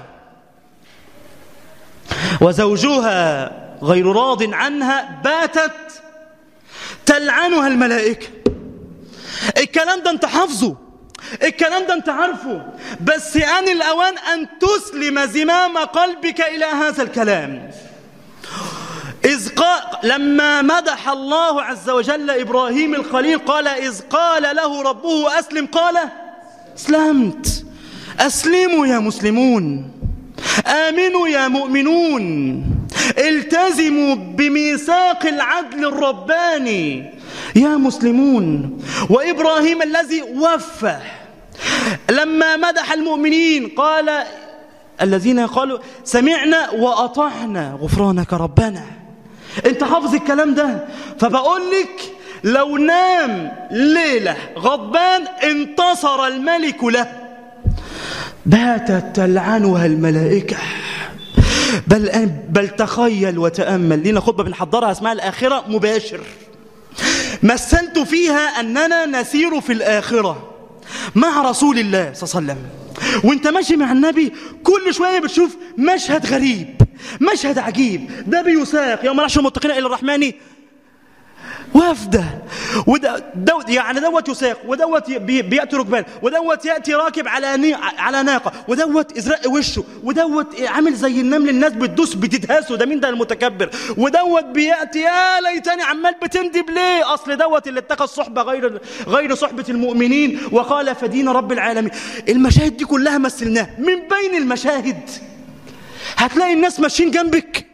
Speaker 1: وزوجها غير راض عنها باتت تلعنها الملائكة الكلام ده انت حافظه الكلام ده انت عارفه بس آن الأوان أن تسلم زمام قلبك إلى هذا الكلام إذ قال لما مدح الله عز وجل إبراهيم الخليل قال إذ قال له ربه أسلم قال اسلمت أسلموا يا مسلمون آمنوا يا مؤمنون التزموا بميثاق العدل الرباني يا مسلمون وإبراهيم الذي وفى لما مدح المؤمنين قال الذين قالوا سمعنا وأطعنا غفرانك ربنا انت حافظ الكلام ده فبقول لك لو نام ليلة غضبان انتصر الملك له باتت تلعنها الملائكة بل, بل تخيل وتأمل لنا خطبة بنحضرها اسمها الآخرة مباشر مثلت فيها أننا نسير في الآخرة مع رسول الله صلى الله عليه وسلم وانت ماشي مع النبي كل شوية بتشوف مشهد غريب مشهد عجيب ده بيساق يوم رحش المتقين إلى الرحمن وفده وده دو يعني دوت يساق ودوت بياتي ركبان ودوت ياتي راكب على ني على ناقه ودوت ازرق وشه ودوت عامل زي النمل الناس بتدوس بتدهسه ده مين ده المتكبر ودوت بياتي يا ليتني عمال بتندب ليه اصل دوت اللي اتخذ صحبه غير غير صحبه المؤمنين وقال فدين رب العالمين المشاهد دي كلها مثلناها من بين المشاهد هتلاقي الناس ماشيين جنبك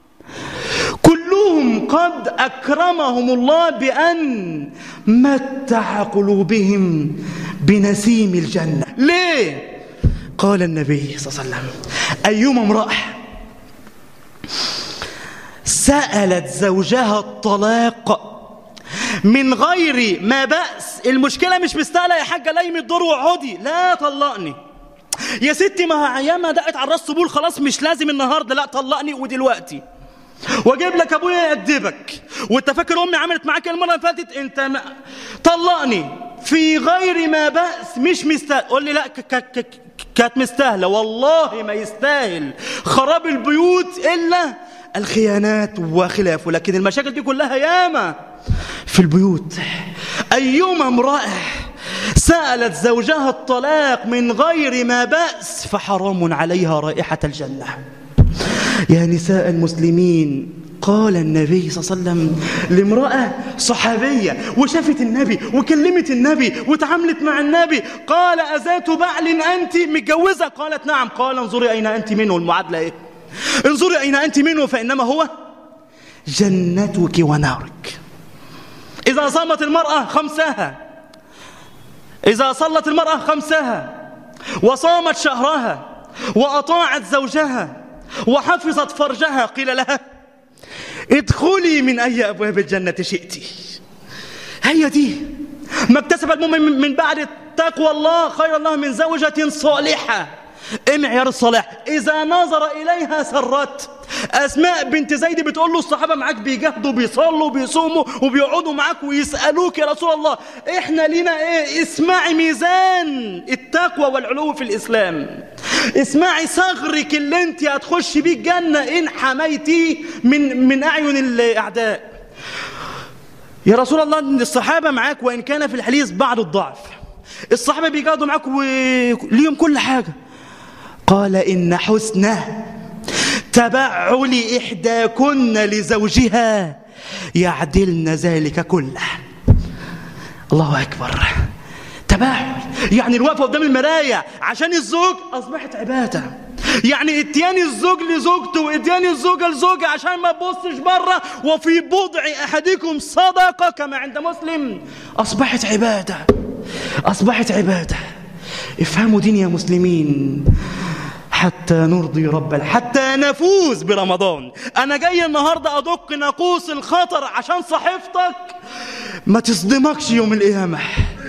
Speaker 1: كلهم قد أكرمهم الله بأن متع قلوبهم بنسيم الجنة ليه؟ قال النبي صلى الله عليه وسلم أيما امرأة سألت زوجها الطلاق من غير ما بأس المشكلة مش مستاهلة يا حاجة ليمي الدور وعودي لا طلقني يا ستي ما ايامها دقت على الراس طبول خلاص مش لازم النهارده لا طلقني ودلوقتي واجيب لك ابويا يأدبك وانت فاكر امي عملت معاك المره اللي فاتت انت ما... طلقني في غير ما بأس مش مستاهل قول لي لا ك... ك... ك... كانت مستاهله والله ما يستاهل خراب البيوت الا الخيانات وخلافه لكن المشاكل دي كلها ياما في البيوت ايما امراه سألت زوجها الطلاق من غير ما بأس فحرام عليها رائحة الجنة يا نساء المسلمين قال النبي صلى الله عليه وسلم لامرأة صحابية وشافت النبي وكلمت النبي وتعاملت مع النبي قال أذات بعل أنت متجوزة قالت نعم قال انظري أين أنت منه المعادلة إيه انظري أين أنت منه فإنما هو جنتك ونارك إذا صامت المرأة خمسها إذا صلت المرأة خمسها وصامت شهرها وأطاعت زوجها وحفظت فرجها قيل لها ادخلي من أي أبواب الجنة شئت هي دي ما اكتسب المؤمن من بعد تقوى الله خير الله من زوجة صالحة ايه معيار الصلاح اذا نظر اليها سرت اسماء بنت زيد بتقول له الصحابه معاك بيجاهدوا بيصلوا وبيصوموا وبيقعدوا معاك ويسالوك يا رسول الله احنا لينا ايه اسمعي ميزان التقوى والعلو في الاسلام اسمعي صغرك اللي انت هتخش بيه الجنه ان حميتي من من اعين الاعداء يا رسول الله الصحابه معاك وان كان في الحديث بعض الضعف الصحابه بيجاهدوا معاك وليهم كل حاجه قال إن حسنه تبعل إحداكن لزوجها يعدلن ذلك كله الله أكبر تباعل يعني الوقفة قدام المراية عشان الزوج أصبحت عبادة يعني اتيان الزوج لزوجته واتيان الزوجة لزوجة عشان ما تبصش بره وفي بضع أحدكم صدقة كما عند مسلم أصبحت عبادة أصبحت عبادة افهموا دين يا مسلمين حتى نرضي رب حتى نفوز برمضان أنا جاي النهاردة أدق ناقوس الخطر عشان صحيفتك ما تصدمكش يوم القيامة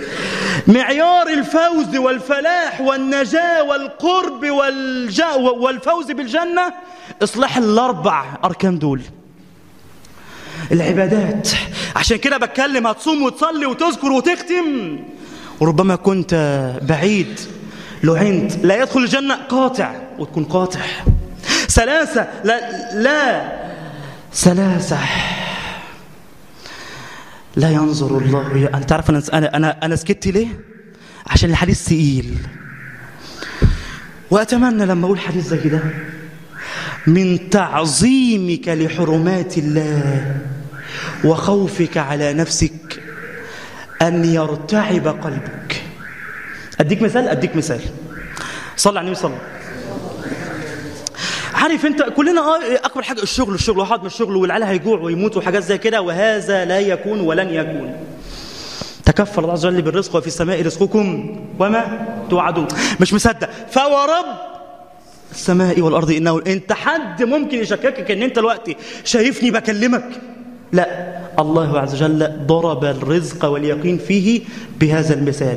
Speaker 1: معيار الفوز والفلاح والنجاة والقرب والجا والفوز بالجنة إصلاح الأربع أركان دول العبادات عشان كده بتكلم هتصوم وتصلي وتذكر وتختم وربما كنت بعيد لعنت لا يدخل الجنة قاطع وتكون قاطع ثلاثة لا لا ثلاثة لا ينظر الله أنت تعرف أنا أنا أنا, أنا سكت ليه؟ عشان الحديث ثقيل وأتمنى لما أقول حديث زي ده من تعظيمك لحرمات الله وخوفك على نفسك أن يرتعب قلبك أديك مثال أديك مثال صلى على النبي صلى عارف انت كلنا اه اكبر حاجه الشغل الشغل واحد من الشغل والعيال هيجوع ويموت وحاجات زي كده وهذا لا يكون ولن يكون تكفل الله عز وجل بالرزق وفي السماء رزقكم وما توعدون مش مصدق فورب السماء والارض انه انت حد ممكن يشككك ان انت دلوقتي شايفني بكلمك لا الله عز وجل ضرب الرزق واليقين فيه بهذا المثال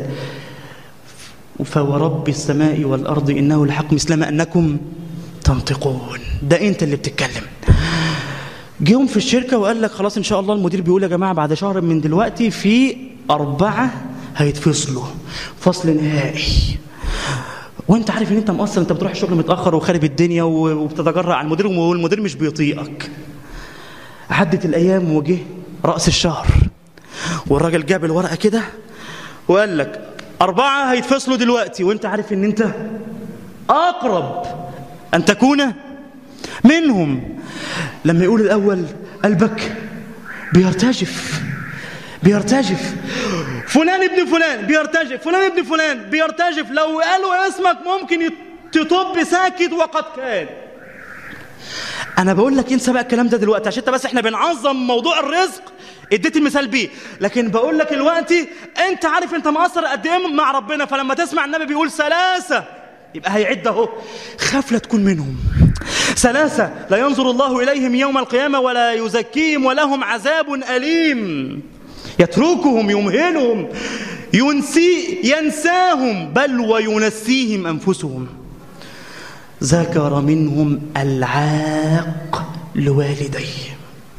Speaker 1: فورب السماء والارض انه الحق مثلما انكم تنطقون ده انت اللي بتتكلم جيهم في الشركة وقال لك خلاص ان شاء الله المدير بيقول يا جماعة بعد شهر من دلوقتي في أربعة هيتفصلوا فصل نهائي وانت عارف ان انت مقصر انت بتروح الشغل متأخر وخارب الدنيا وبتتجرأ على المدير والمدير مش بيطيقك عدت الأيام وجه رأس الشهر والراجل جاب الورقة كده وقال لك أربعة هيتفصلوا دلوقتي وانت عارف ان انت أقرب أن تكون منهم لما يقول الأول قلبك بيرتجف بيرتجف فلان ابن فلان بيرتجف فلان ابن فلان بيرتجف لو قالوا اسمك ممكن تطب ساكت وقد كان انا بقول لك انسى بقى الكلام ده دلوقتي عشان انت بس احنا بنعظم موضوع الرزق اديت المثال بيه لكن بقول لك دلوقتي انت عارف انت مقصر قد ايه مع ربنا فلما تسمع النبي بيقول ثلاثه يبقى هيعد اهو خاف لا تكون منهم ثلاثة لا ينظر الله إليهم يوم القيامة ولا يزكيهم ولهم عذاب أليم يتركهم يمهلهم ينسي ينساهم بل وينسيهم أنفسهم ذكر منهم العاق لوالديه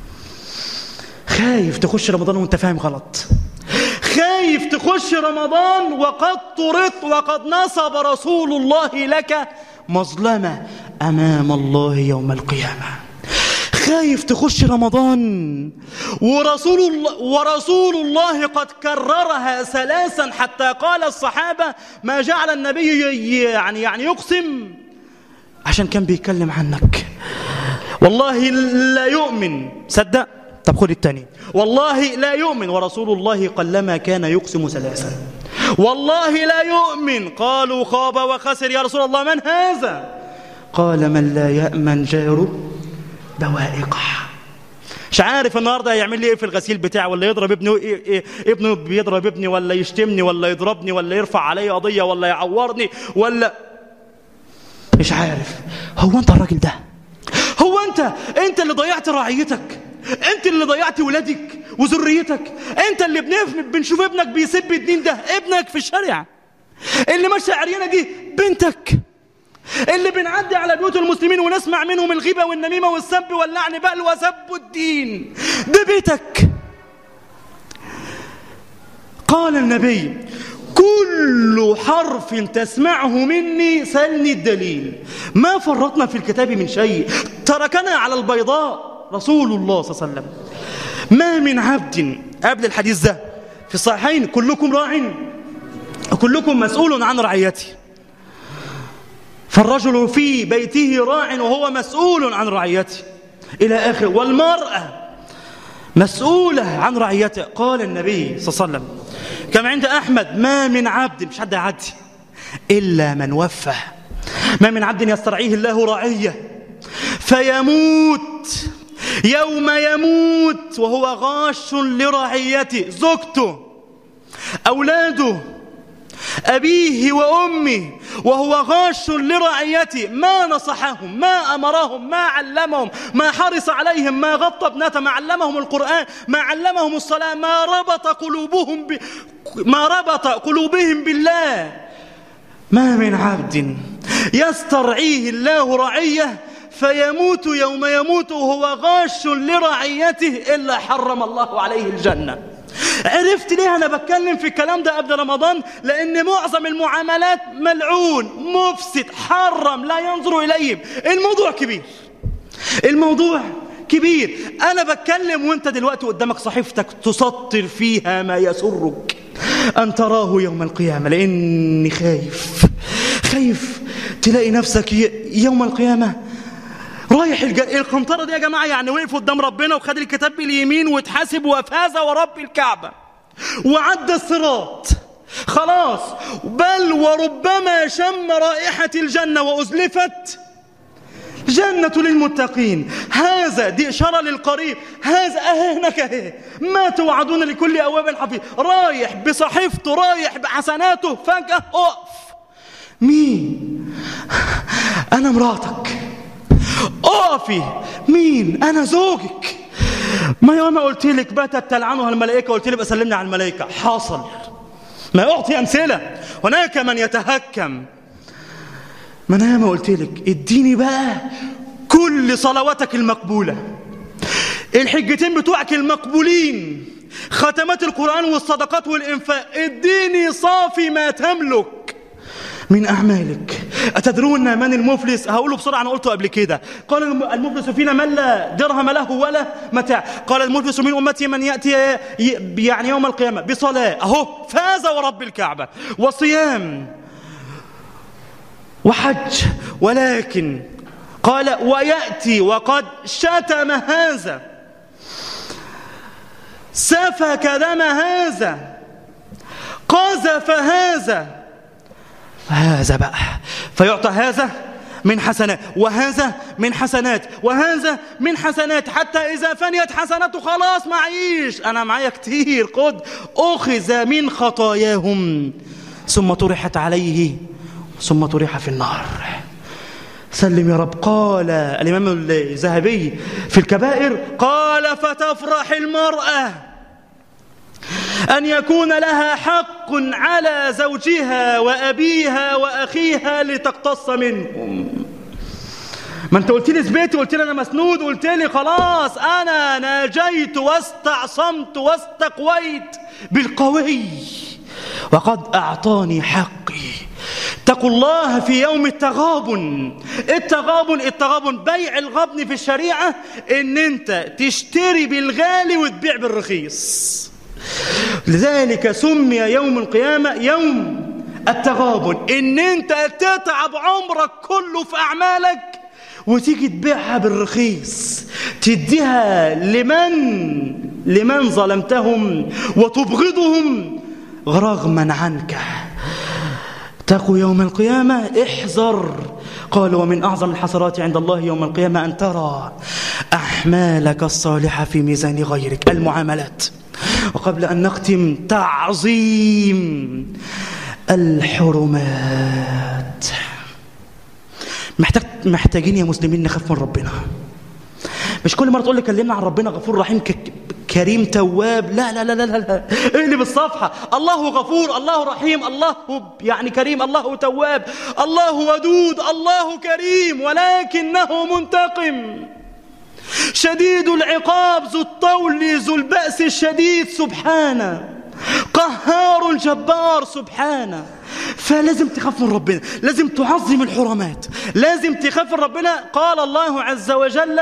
Speaker 1: خايف تخش رمضان وانت فاهم غلط خايف تخش رمضان وقد طرت وقد نصب رسول الله لك مظلمة أمام الله يوم القيامة خايف تخش رمضان ورسول الله, ورسول الله قد كررها ثلاثا حتى قال الصحابة ما جعل النبي يعني يعني يقسم عشان كان بيتكلم عنك والله لا يؤمن صدق طب خد التاني والله لا يؤمن ورسول الله قلما كان يقسم ثلاثا والله لا يؤمن قالوا خاب وخسر يا رسول الله من هذا قال من لا يأمن جاره بوائقه مش عارف النهارده هيعمل لي ايه في الغسيل بتاعه ولا يضرب ابنه إيه إيه ابنه بيضرب ابني ولا يشتمني ولا يضربني ولا يرفع علي قضيه ولا يعورني ولا مش عارف هو انت الراجل ده هو انت انت اللي ضيعت رعيتك انت اللي ضيعت ولادك وذريتك انت اللي بنف... بنشوف ابنك بيسب الدين ده ابنك في الشارع اللي ماشي عريانه دي بنتك اللي بنعدي على بيوت المسلمين ونسمع منهم الغيبه والنميمه والسب واللعن بل وسب الدين ده بيتك قال النبي كل حرف تسمعه مني سلني الدليل ما فرطنا في الكتاب من شيء تركنا على البيضاء رسول الله صلى الله عليه وسلم ما من عبد قبل الحديث ده في الصحيحين كلكم راع وكلكم مسؤول عن رعيته فالرجل في بيته راع وهو مسؤول عن رعيته إلى آخر والمرأة مسؤولة عن رعيته قال النبي صلى الله عليه وسلم كما عند أحمد ما من عبد مش حد يعدي إلا من وفى ما من عبد يسترعيه الله رعية فيموت يوم يموت وهو غاش لرعيته زوجته أولاده أبيه وأمه وهو غاش لرعيته ما نصحهم ما أمرهم ما علمهم ما حرص عليهم ما غطى ابنته ما علمهم القرآن ما علمهم الصلاة ما ربط قلوبهم ب... ما ربط قلوبهم بالله ما من عبد يسترعيه الله رعيه فيموت يوم يموت وهو غاش لرعيته إلا حرم الله عليه الجنة عرفت ليه أنا بتكلم في الكلام ده قبل رمضان لأن معظم المعاملات ملعون مفسد حرم لا ينظر إليهم الموضوع كبير الموضوع كبير أنا بتكلم وانت دلوقتي قدامك صحيفتك تسطر فيها ما يسرك أن تراه يوم القيامة لأني خايف خايف تلاقي نفسك يوم القيامة رايح الج... القنطرة دي يا جماعة يعني وقف قدام ربنا وخد الكتاب باليمين واتحاسب وفاز ورب الكعبة وعدى الصراط خلاص بل وربما شم رائحة الجنة وأزلفت جنة للمتقين هذا دي إشارة للقريب هذا أهي هناك أهي ما توعدون لكل أواب حفيظ رايح بصحيفته رايح بحسناته فجأة أقف مين أنا مراتك اقفي مين أنا زوجك ما يوم قلت لك باتت تلعنها الملائكة قلت لي بسلمني على الملائكة حاصل ما أعطي أمثلة هناك من يتهكم ما انا ما قلت لك اديني بقى كل صلواتك المقبولة الحجتين بتوعك المقبولين ختمات القرآن والصدقات والإنفاق اديني صافي ما تملك من أعمالك أتدرون من المفلس هقوله بسرعة أنا قلته قبل كده قال المفلس فينا من لا درهم له ولا متاع قال المفلس من أمتي من يأتي يعني يوم القيامة بصلاة أهو فاز ورب الكعبة وصيام وحج ولكن قال ويأتي وقد شتم هذا سفك دم هذا قذف هذا هذا بقى فيعطى هذا من حسنات وهذا من حسنات وهذا من حسنات حتى إذا فنيت حسناته خلاص معيش أنا معايا كتير قد أخذ من خطاياهم ثم طرحت عليه ثم طرح في النار سلم يا رب قال الإمام الذهبي في الكبائر قال فتفرح المرأة أن يكون لها حق على زوجها وأبيها وأخيها لتقتص منهم ما انت قلت لي ثبتي قلت لي انا مسنود قلت لي خلاص انا ناجيت واستعصمت واستقويت بالقوي وقد اعطاني حقي اتقوا الله في يوم التغابن التغابن التغابن بيع الغبن في الشريعة ان انت تشتري بالغالي وتبيع بالرخيص لذلك سمي يوم القيامة يوم التغابن ان انت تتعب عمرك كله في اعمالك وتيجي تبيعها بالرخيص تديها لمن لمن ظلمتهم وتبغضهم رغما عنك اتقوا يوم القيامة احذر قال ومن أعظم الحسرات عند الله يوم القيامة أن ترى أحمالك الصالحة في ميزان غيرك المعاملات وقبل أن نختم تعظيم الحرمات محتاج محتاجين يا مسلمين نخاف من ربنا مش كل مرة تقول لي كلمنا عن ربنا غفور رحيم كريم تواب لا لا لا لا لا اقلب الصفحة الله غفور الله رحيم الله يعني كريم الله تواب الله ودود الله كريم ولكنه منتقم شديد العقاب ذو الطول ذو البأس الشديد سبحانه قهار جبار سبحانه فلازم تخاف من ربنا لازم تعظم الحرمات لازم تخاف من ربنا قال الله عز وجل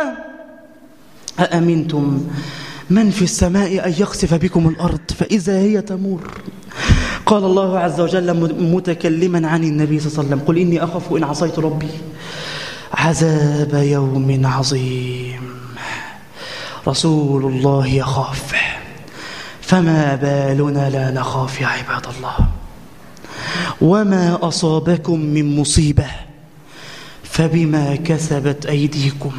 Speaker 1: أأمنتم من في السماء أن يخسف بكم الأرض فإذا هي تمور قال الله عز وجل متكلما عن النبي صلى الله عليه وسلم قل إني أخاف إن عصيت ربي عذاب يوم عظيم رسول الله يخاف فما بالنا لا نخاف يا عباد الله وما أصابكم من مصيبة فبما كسبت أيديكم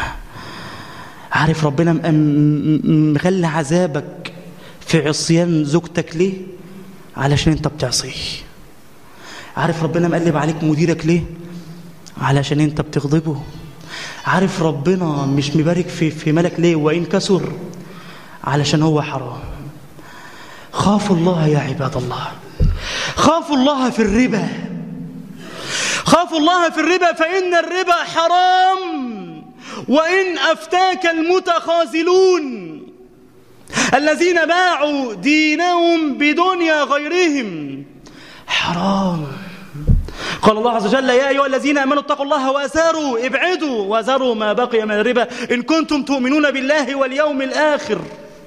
Speaker 1: عارف ربنا مخلي عذابك في عصيان زوجتك ليه علشان انت بتعصيه عارف ربنا مقلب عليك مديرك ليه علشان انت بتغضبه عارف ربنا مش مبارك في, في ملك ليه وإن كسر علشان هو حرام خافوا الله يا عباد الله خافوا الله في الربا خافوا الله في الربا فإن الربا حرام وإن أفتاك المتخاذلون الذين باعوا دينهم بدنيا غيرهم حرام قال الله عز وجل يا أيها الذين آمنوا اتقوا الله وأزاروا ابعدوا وأزاروا ما بقي من الربا إن كنتم تؤمنون بالله واليوم الآخر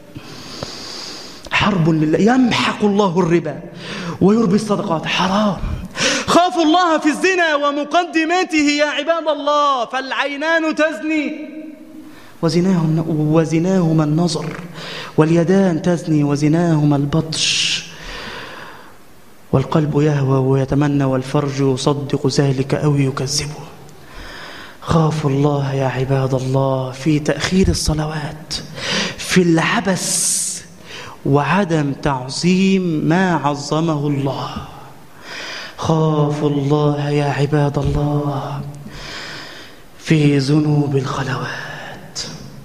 Speaker 1: حرب لله يمحق الله الربا ويربي الصدقات حرام خافوا الله في الزنا ومقدماته يا عباد الله فالعينان تزني وزناهم وزناهما النظر واليدان تزني وزناهما البطش والقلب يهوى ويتمنى والفرج يصدق ذلك أو يكذبه خافوا الله يا عباد الله في تأخير الصلوات في العبث وعدم تعظيم ما عظمه الله خافوا الله يا عباد الله في ذنوب الخلوات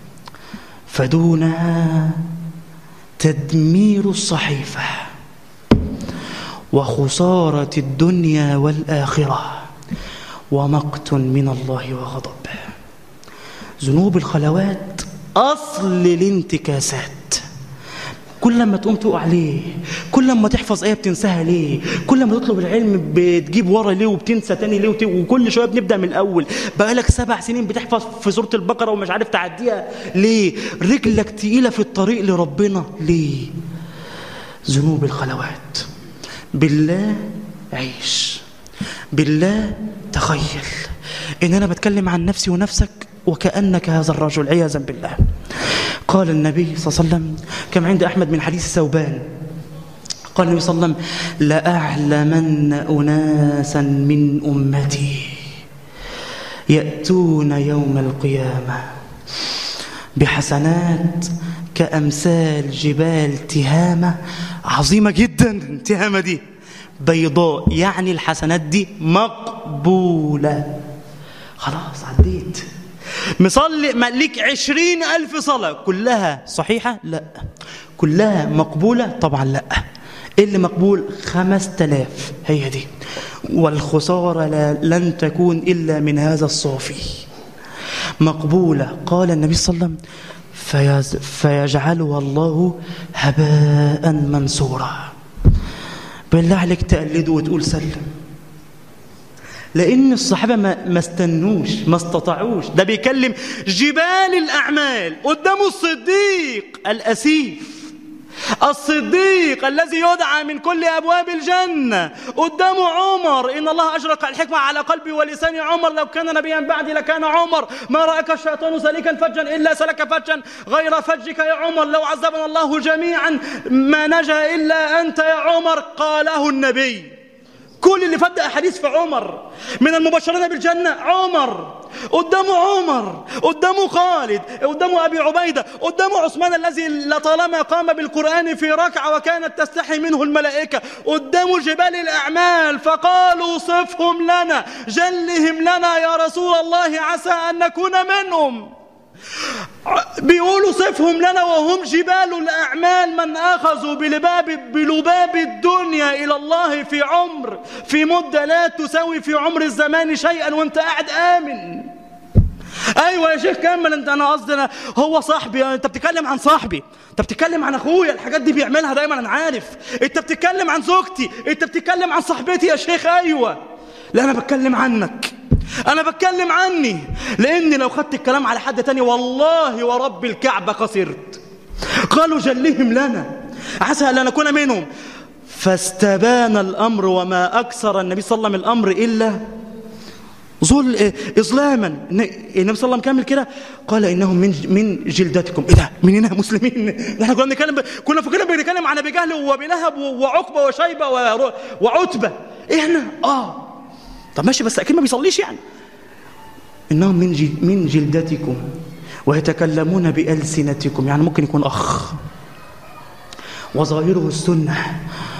Speaker 1: فدونها تدمير الصحيفة وخسارة الدنيا والآخرة ومقت من الله وغضب ذنوب الخلوات أصل الانتكاسات كل ما تقوم تقع ليه كل ما تحفظ آية بتنساها ليه كل ما تطلب العلم بتجيب ورا ليه وبتنسى تاني ليه وت... وكل شوية بنبدأ من الأول بقالك سبع سنين بتحفظ في سورة البقرة ومش عارف تعديها ليه رجلك تقيلة في الطريق لربنا ليه ذنوب الخلوات بالله عيش بالله تخيل إن أنا بتكلم عن نفسي ونفسك وكأنك هذا الرجل عياذا بالله قال النبي صلى الله عليه وسلم كما عند أحمد من حديث ثوبان قال النبي صلى الله عليه وسلم لأعلمن أناسا من أمتي يأتون يوم القيامة بحسنات كأمثال جبال تهامة عظيمة جدا تهامة دي بيضاء يعني الحسنات دي مقبولة خلاص عديت مصلي ليك عشرين ألف صلاة كلها صحيحة؟ لا كلها مقبولة؟ طبعا لا إيه اللي مقبول خمس تلاف هي دي والخسارة لن تكون إلا من هذا الصافي مقبولة قال النبي صلى الله عليه وسلم فيز فيجعلها الله هباء منصورا بالله عليك تقلده وتقول سلم لأن الصحابة ما, ما استنوش ما استطاعوش ده بيكلم جبال الأعمال قدامه الصديق الأسيف الصديق الذي يدعى من كل أبواب الجنة قدامه عمر إن الله أشرق الحكمة على قلبي ولسان عمر لو كان نبيا بعدي لكان عمر ما رأك الشيطان سليكا فجا إلا سلك فجا غير فجك يا عمر لو عذبنا الله جميعا ما نجا إلا أنت يا عمر قاله النبي كل اللي فات أحاديث في عمر من المبشرين بالجنة عمر قدامه عمر قدامه خالد قدامه أبي عبيدة قدامه عثمان الذي لطالما قام بالقرآن في ركعة وكانت تستحي منه الملائكة قدامه جبال الأعمال فقالوا صفهم لنا جلهم لنا يا رسول الله عسى أن نكون منهم بيقولوا صفهم لنا وهم جبال الأعمال من أخذوا بلباب, بلباب الدنيا إلى الله في عمر في مدة لا تساوي في عمر الزمان شيئا وانت قاعد آمن ايوه يا شيخ كمل انت انا قصدي انا هو صاحبي انت بتتكلم عن صاحبي انت بتتكلم عن اخويا الحاجات دي بيعملها دايما انا عارف انت بتتكلم عن زوجتي انت بتتكلم عن صاحبتي يا شيخ ايوه لا انا بتكلم عنك أنا بتكلم عني لأني لو خدت الكلام على حد تاني والله ورب الكعبة خسرت قالوا جلهم لنا عسى أن نكون منهم فاستبان الأمر وما أكثر النبي صلى الله عليه وسلم الأمر إلا ظل إظلاما النبي صلى الله عليه وسلم كامل كده قال إنهم من من جلدتكم إيه ده مننا مسلمين احنا كنا بنتكلم كنا فاكرين بنتكلم عن أبي جهل وأبي لهب وعقبة وشيبة وعتبة إحنا آه طب ماشي بس أكيد ما بيصليش يعني إنهم من من جلدتكم ويتكلمون بألسنتكم يعني ممكن يكون أخ وظاهره السنة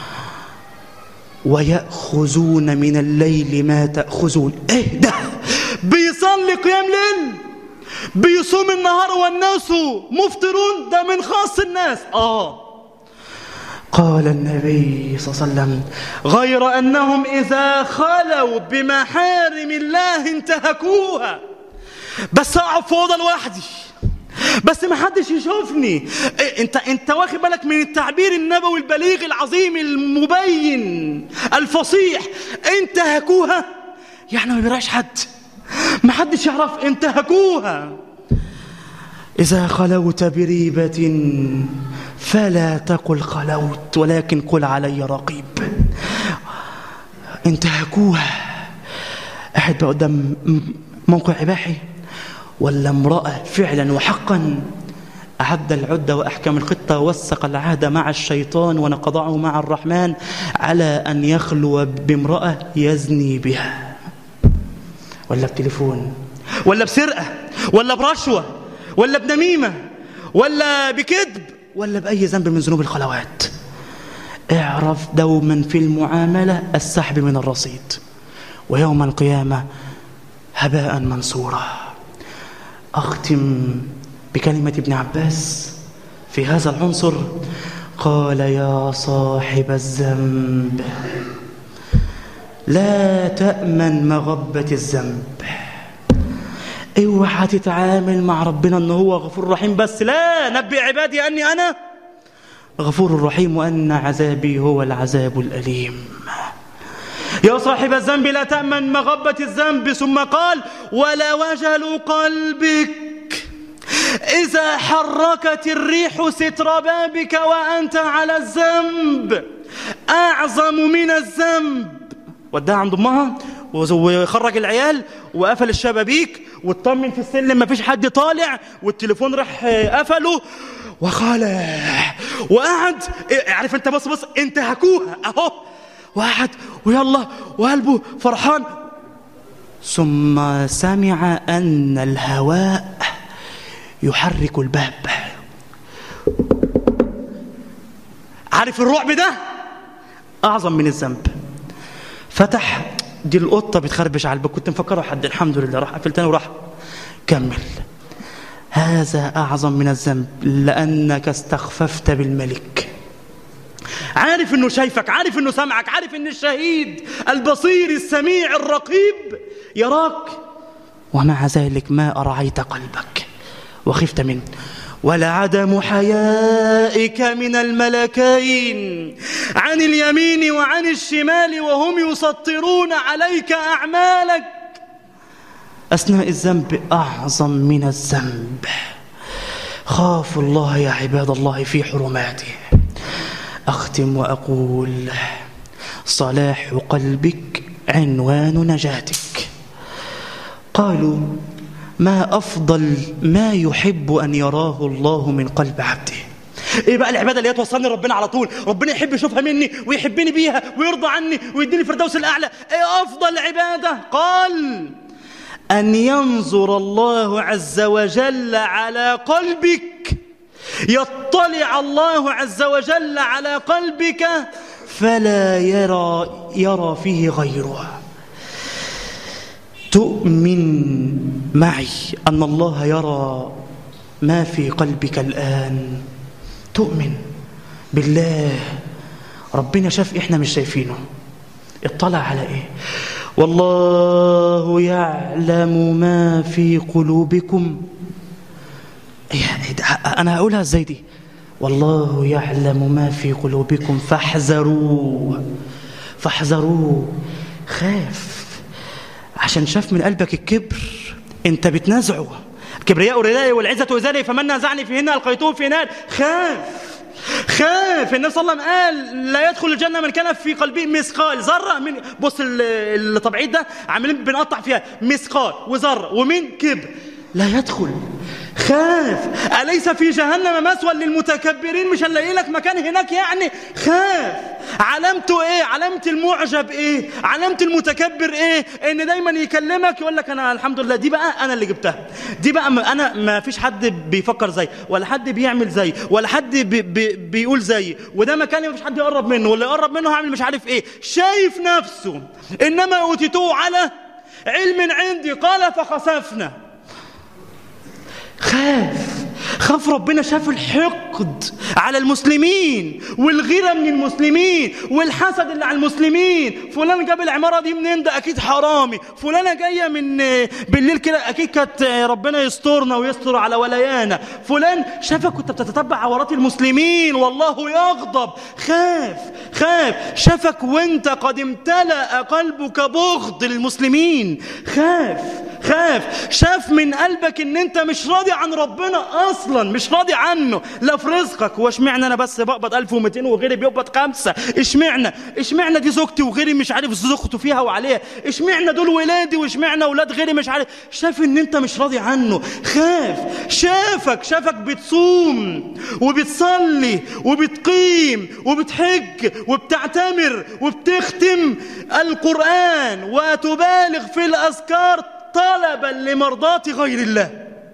Speaker 1: ويأخذون من الليل ما تأخذون إيه ده بيصلي قيام ليل بيصوم النهار والناس مفطرون ده من خاص الناس آه قال النبي صلى الله عليه وسلم غير أنهم إذا خلوا بمحارم الله انتهكوها بس اقعد في اوضه لوحدي بس ما حدش يشوفني إيه انت انت واخد بالك من التعبير النبوي البليغ العظيم المبين الفصيح انتهكوها يعني ما بيراش حد ما حدش يعرف انتهكوها إذا خلوت بريبة فلا تقل خلوت ولكن قل علي رقيب انتهكوها قاعد بقى قدام موقع إباحي ولا امرأة فعلا وحقا أعد العدة وأحكم الخطة ووثق العهد مع الشيطان ونقضعه مع الرحمن على أن يخلو بامرأة يزني بها ولا بتليفون ولا بسرقة ولا برشوة ولا بنميمة ولا بكذب ولا بأي ذنب من ذنوب الخلوات اعرف دوما في المعاملة السحب من الرصيد ويوم القيامة هباء منصورا أختم بكلمة ابن عباس في هذا العنصر قال يا صاحب الذنب لا تأمن مغبة الذنب اوعى تتعامل مع ربنا ان هو غفور رحيم بس لا نبي عبادي اني انا غفور رحيم وان عذابي هو العذاب الاليم يا صاحب الذنب لا تأمن مغبة الذنب ثم قال ولا وجل قلبك إذا حركت الريح ستر بابك وأنت على الذنب أعظم من الذنب وداها عند أمها وخرج العيال وقفل الشبابيك واطمن في السلم مفيش حد طالع والتليفون راح قفله وخلع وقعد عارف انت بص بص انتهكوها اهو وقعد ويلا وقلبه فرحان ثم سمع ان الهواء يحرك الباب عارف الرعب ده اعظم من الذنب فتح دي القطه بتخربش على الباب كنت مفكره حد الحمد لله راح قفل تاني وراح كمل هذا اعظم من الذنب لانك استخففت بالملك عارف انه شايفك عارف انه سمعك عارف ان الشهيد البصير السميع الرقيب يراك ومع ذلك ما ارعيت قلبك وخفت منه ولعدم حيائك من الملكين عن اليمين وعن الشمال وهم يسطرون عليك أعمالك أثناء الذنب أعظم من الذنب خافوا الله يا عباد الله في حرماته أختم وأقول صلاح قلبك عنوان نجاتك قالوا ما أفضل ما يحب أن يراه الله من قلب عبده ايه بقى العباده اللي توصلني ربنا على طول ربنا يحب يشوفها مني ويحبني بيها ويرضى عني ويديني الفردوس الاعلى ايه افضل عباده قال ان ينظر الله عز وجل على قلبك يطلع الله عز وجل على قلبك فلا يرى يرى فيه غيره تؤمن معي أن الله يرى ما في قلبك الآن تؤمن بالله ربنا شاف إحنا مش شايفينه اطلع على إيه والله يعلم ما في قلوبكم أنا هقولها إزاي دي والله يعلم ما في قلوبكم فاحذروه فاحذروه خاف عشان شاف من قلبك الكبر انت بتنازعه كبرياء ردائي والعزة وزاري فمن نازعني فيهن ألقيته في نار خاف خاف النبي صلى الله عليه وسلم قال لا يدخل الجنة من كان في قلبه مثقال ذرة من بص التبعيد ده عاملين بنقطع فيها مثقال وذرة ومن كبر لا يدخل خاف أليس في جهنم مثوى للمتكبرين مش هنلاقي لك مكان هناك يعني خاف علامته ايه علامة المعجب ايه علامة المتكبر ايه ان دايما يكلمك يقول لك انا الحمد لله دي بقى انا اللي جبتها دي بقى انا ما فيش حد بيفكر زي ولا حد بيعمل زي ولا حد بي بي بيقول زي وده مكان ما فيش حد يقرب منه واللي يقرب منه هعمل مش عارف ايه شايف نفسه انما اوتيتوه على علم عندي قال فخسفنا خاف خاف ربنا شاف الحقد على المسلمين والغيرة من المسلمين والحسد اللي على المسلمين فلان جاب العمارة دي منين ده أكيد حرامي فلانة جاية من بالليل كده أكيد كانت ربنا يسترنا ويستر على ولايانا فلان شافك كنت بتتتبع عورات المسلمين والله يغضب خاف خاف شافك وانت قد امتلأ قلبك بغض المسلمين خاف خاف شاف من قلبك ان انت مش راضي عن ربنا اصلا مش راضي عنه لا في رزقك واشمعنى انا بس بقبض 1200 وغيري بيقبض خمسه اشمعنى اشمعنى دي زوجتي وغيري مش عارف زوجته فيها وعليها اشمعنى دول ولادي واشمعنى اولاد غيري مش عارف شاف ان انت مش راضي عنه خاف شافك شافك بتصوم وبتصلي وبتقيم وبتحج وبتعتمر وبتختم القرآن وتبالغ في الأذكار طلبا لمرضاة غير الله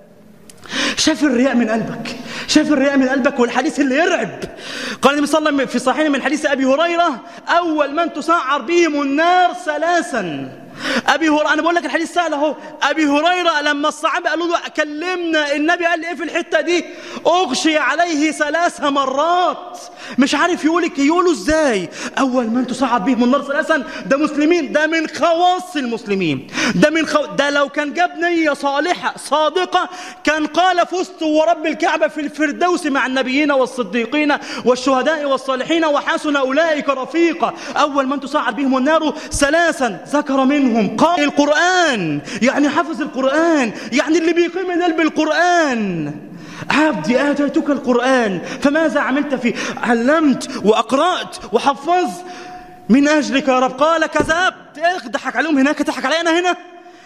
Speaker 1: شاف الرياء من قلبك شاف الرياء من قلبك والحديث اللي يرعب قال النبي صلى الله عليه وسلم في صحيح من حديث أبي هريرة أول من تسعر بهم النار ثلاثا أبي هريرة أنا بقول لك الحديث سهل أهو أبي هريرة لما الصحابة قالوا له كلمنا النبي قال إيه في الحتة دي أغشي عليه ثلاث مرات مش عارف يقولك يقولوا إزاي أول من تصعد بهم النار ثلاثا ده مسلمين ده من خواص المسلمين ده من خو... ده لو كان جاب نية صالحة صادقة كان قال فزت ورب الكعبة في الفردوس مع النبيين والصديقين والشهداء والصالحين وحسن أولئك رفيقا أول من تصعد بهم النار ثلاثا ذكر منهم قال القرآن يعني حفظ القرآن يعني اللي بيقيم الليل بالقرآن عبدي آتيتك القرآن فماذا عملت فيه علمت وأقرأت وحفظت من أجلك يا رب قال كذبت إيه ضحك عليهم هناك ضحك علي أنا هنا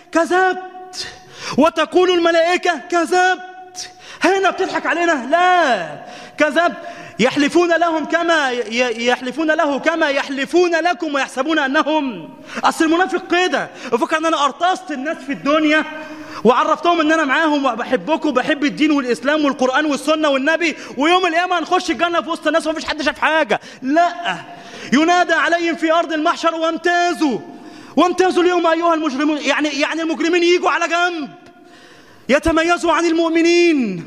Speaker 1: كذبت وتقول الملائكة كذبت هنا بتضحك علينا لا كذبت يحلفون لهم كما يحلفون له كما يحلفون لكم ويحسبون أنهم أصل المنافق كده وفكر أن أنا أرتصت الناس في الدنيا وعرفتهم ان انا معاهم وبحبكم وبحب الدين والاسلام والقران والسنه والنبي ويوم القيامه هنخش الجنه في وسط الناس ومفيش حد شاف حاجه لا ينادى عليهم في ارض المحشر وامتازوا وامتازوا اليوم ايها المجرمون يعني يعني المجرمين يجوا على جنب يتميزوا عن المؤمنين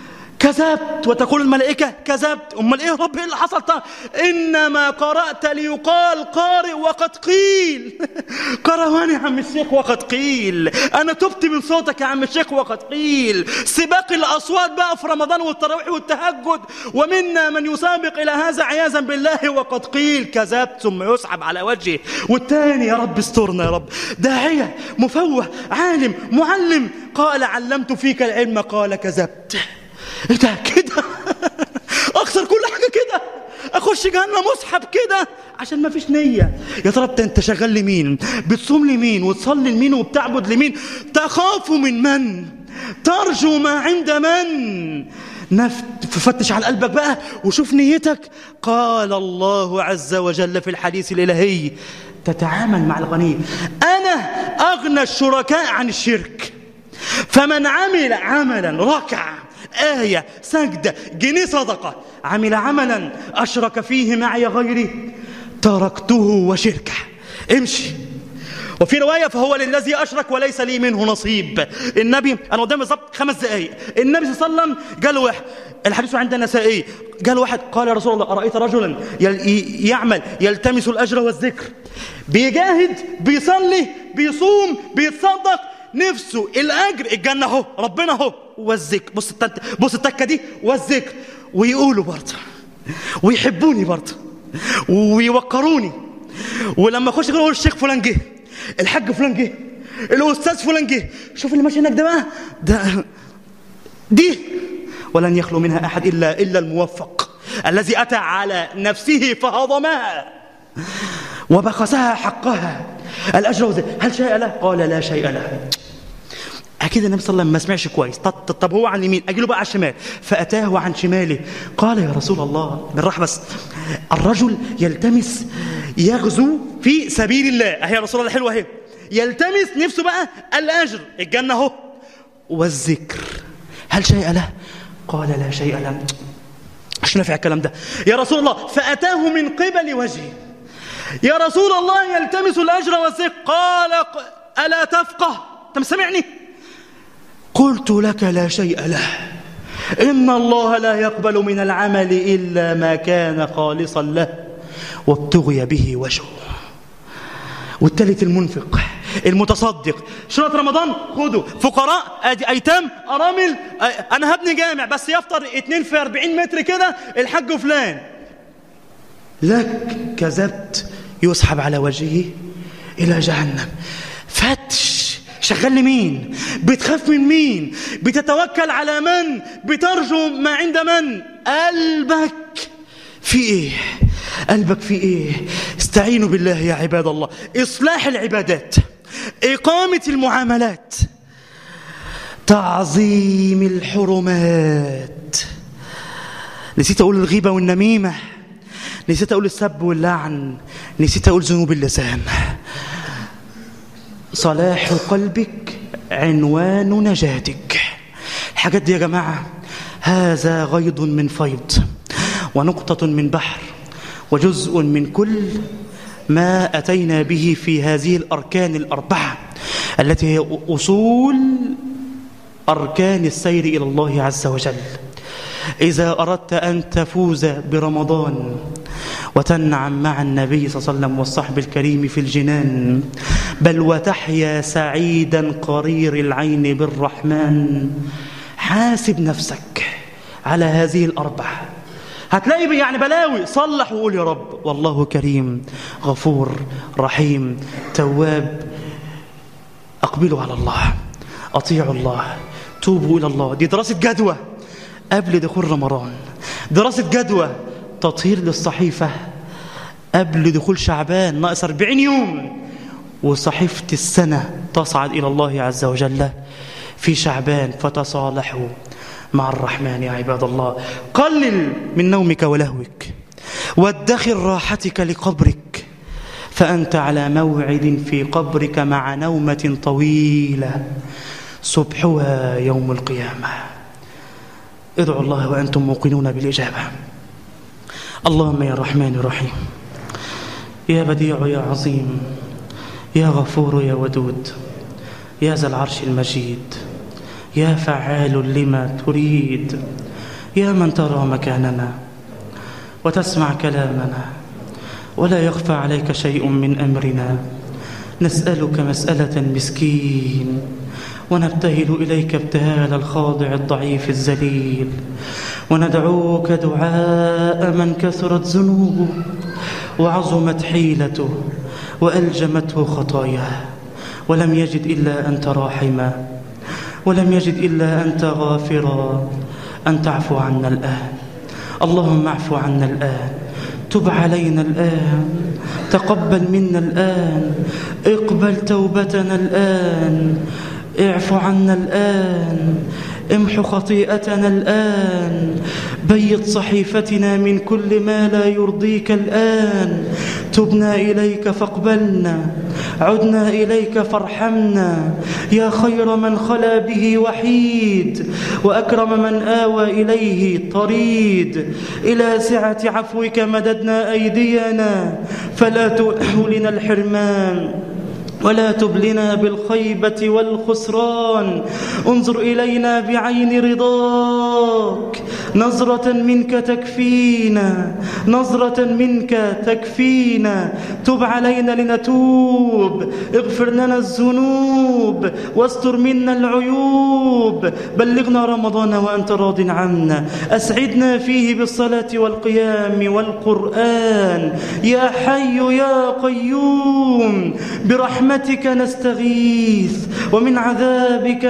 Speaker 1: كذبت وتقول الملائكة كذبت أمال إيه رب إيه اللي حصل طيب إنما قرأت ليقال قارئ وقد قيل قروان يا عم الشيخ وقد قيل أنا تبت من صوتك يا عم الشيخ وقد قيل سباق الأصوات بقى في رمضان والتراويح والتهجد ومنا من يسابق إلى هذا عياذا بالله وقد قيل كذبت ثم يسحب على وجهه والتاني يا رب استرنا يا رب داعية مفوه عالم معلم قال علمت فيك العلم قال كذبت ايه ده كده اخسر كل حاجه كده اخش جهنم مسحب كده عشان ما فيش نيه يا ترى انت شغال لمين بتصوم لمين وتصلي لمين وبتعبد لمين تخاف من من ترجو ما عند من نفت فتش على قلبك بقى وشوف نيتك قال الله عز وجل في الحديث الإلهي تتعامل مع الغني أنا أغنى الشركاء عن الشرك فمن عمل عملا ركع آية سجدة جنيه صدقة عمل عملا أشرك فيه معي غيري تركته وشركه امشي وفي رواية فهو للذي أشرك وليس لي منه نصيب النبي أنا قدام بالظبط خمس دقايق النبي صلى الله عليه وسلم قال واحد الحديث عند النسائي قال واحد قال يا رسول الله أرأيت رجلا يعمل يلتمس الأجر والذكر بيجاهد بيصلي بيصوم بيتصدق نفسه الأجر الجنة اهو ربنا اهو والذكر بص التك بص التكة دي والذكر ويقولوا برضه ويحبوني برضه ويوقروني ولما اخش يقول الشيخ فلان جه الحاج فلان جه الاستاذ فلان جه شوف اللي ماشي هناك ده بقى ده دي ولن يخلو منها احد الا الا الموفق الذي اتى على نفسه فهضمها وبخسها حقها الاجر هل شيء له قال لا شيء له أكيد النبي صلى الله عليه وسلم ما سمعش كويس طب, طب هو عن اليمين أجي له بقى على الشمال فأتاه عن شماله قال يا رسول الله بالراحة بس الرجل يلتمس يغزو في سبيل الله أهي يا رسول الله حلوة أهي يلتمس نفسه بقى الأجر الجنة أهو والذكر هل شيء له قال لا شيء له مش نافع الكلام ده يا رسول الله فأتاه من قبل وجهه يا رسول الله يلتمس الأجر والذكر قال ألا تفقه أنت سمعني قلت لك لا شيء له إن الله لا يقبل من العمل إلا ما كان خالصا له وابتغي به وجهه والثالث المنفق المتصدق شنط رمضان خدوا فقراء ادي ايتام ارامل انا هبني جامع بس يفطر اتنين في 40 متر كده الحاج فلان لك كذبت يسحب على وجهه الى جهنم فتش شغال لمين بتخاف من مين بتتوكل على من بترجو ما عند من قلبك في ايه قلبك في ايه استعينوا بالله يا عباد الله اصلاح العبادات اقامه المعاملات تعظيم الحرمات نسيت اقول الغيبه والنميمه نسيت اقول السب واللعن نسيت اقول ذنوب اللسان صلاح قلبك عنوان نجاتك الحاجات دي يا جماعه هذا غيض من فيض ونقطه من بحر وجزء من كل ما أتينا به في هذه الأركان الأربعة التي هي أصول أركان السير إلى الله عز وجل إذا أردت أن تفوز برمضان وتنعم مع النبي صلى الله عليه وسلم والصحب الكريم في الجنان بل وتحيا سعيدا قرير العين بالرحمن حاسب نفسك على هذه الأربعة هتلاقي يعني بلاوي صلح وقول يا رب والله كريم غفور رحيم تواب أقبلوا على الله أطيعوا الله توبوا إلى الله دي دراسة جدوى قبل دخول رمضان دراسة جدوى تطهير للصحيفة قبل دخول شعبان ناقص 40 يوم وصحيفة السنة تصعد إلى الله عز وجل في شعبان فتصالحوا مع الرحمن يا عباد الله قلل من نومك ولهوك وادخر راحتك لقبرك فأنت على موعد في قبرك مع نومة طويلة صبحها يوم القيامة ادعوا الله وأنتم موقنون بالإجابة اللهم يا رحمن الرحيم يا بديع يا عظيم يا غفور يا ودود يا ذا العرش المجيد يا فعال لما تريد يا من ترى مكاننا وتسمع كلامنا ولا يخفى عليك شيء من أمرنا نسألك مسألة مسكين ونبتهل إليك ابتهال الخاضع الضعيف الذليل وندعوك دعاء من كثرت ذنوبه وعظمت حيلته وألجمته خطاياه ولم يجد إلا أنت راحما ولم يجد إلا أنت غافرا أن تعفو عنا الآن اللهم اعفو عنا الآن تب علينا الآن تقبل منا الآن اقبل توبتنا الآن اعف عنا الآن امح خطيئتنا الآن بيض صحيفتنا من كل ما لا يرضيك الآن تبنا إليك فاقبلنا عدنا إليك فارحمنا يا خير من خلا به وحيد وأكرم من آوى إليه طريد إلى سعة عفوك مددنا أيدينا فلا تؤهلنا الحرمان ولا تبلنا بالخيبة والخسران انظر إلينا بعين رضاك نظرة منك تكفينا نظرة منك تكفينا تب علينا لنتوب اغفر لنا الذنوب واستر منا العيوب بلغنا رمضان وأنت راض عنا أسعدنا فيه بالصلاة والقيام والقرآن يا حي يا قيوم برحمتك نستغيث ومن عذابك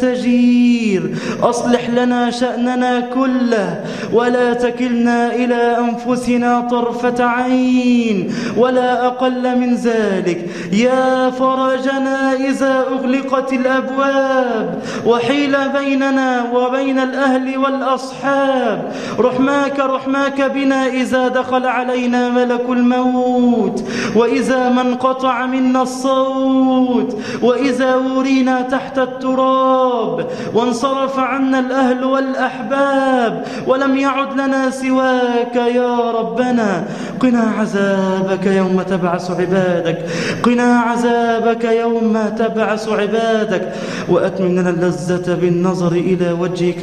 Speaker 1: نستجير أصلح لنا شأننا كله ولا تكلنا إلى أنفسنا طرفة عين ولا أقل من ذلك يا فرجنا إذا أغلقت الأبواب وحيل بيننا وبين الأهل والأصحاب رحماك رحماك بنا إذا دخل علينا ملك الموت وإذا من قطع منا الصوت الموت وإذا ورينا تحت التراب وانصرف عنا الأهل والأحباب ولم يعد لنا سواك يا ربنا قنا عذابك يوم تبعث عبادك قنا عذابك يوم تبعث عبادك وأتمم لنا اللذة بالنظر إلى وجهك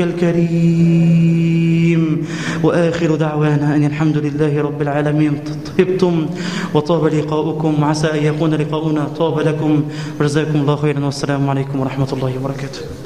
Speaker 1: الكريم وآخر دعوانا أن الحمد لله رب العالمين طبتم وطاب لقاؤكم وعسى أن يكون لقاؤنا طاب لكم جزاكم الله خيرا والسلام عليكم ورحمة الله وبركاته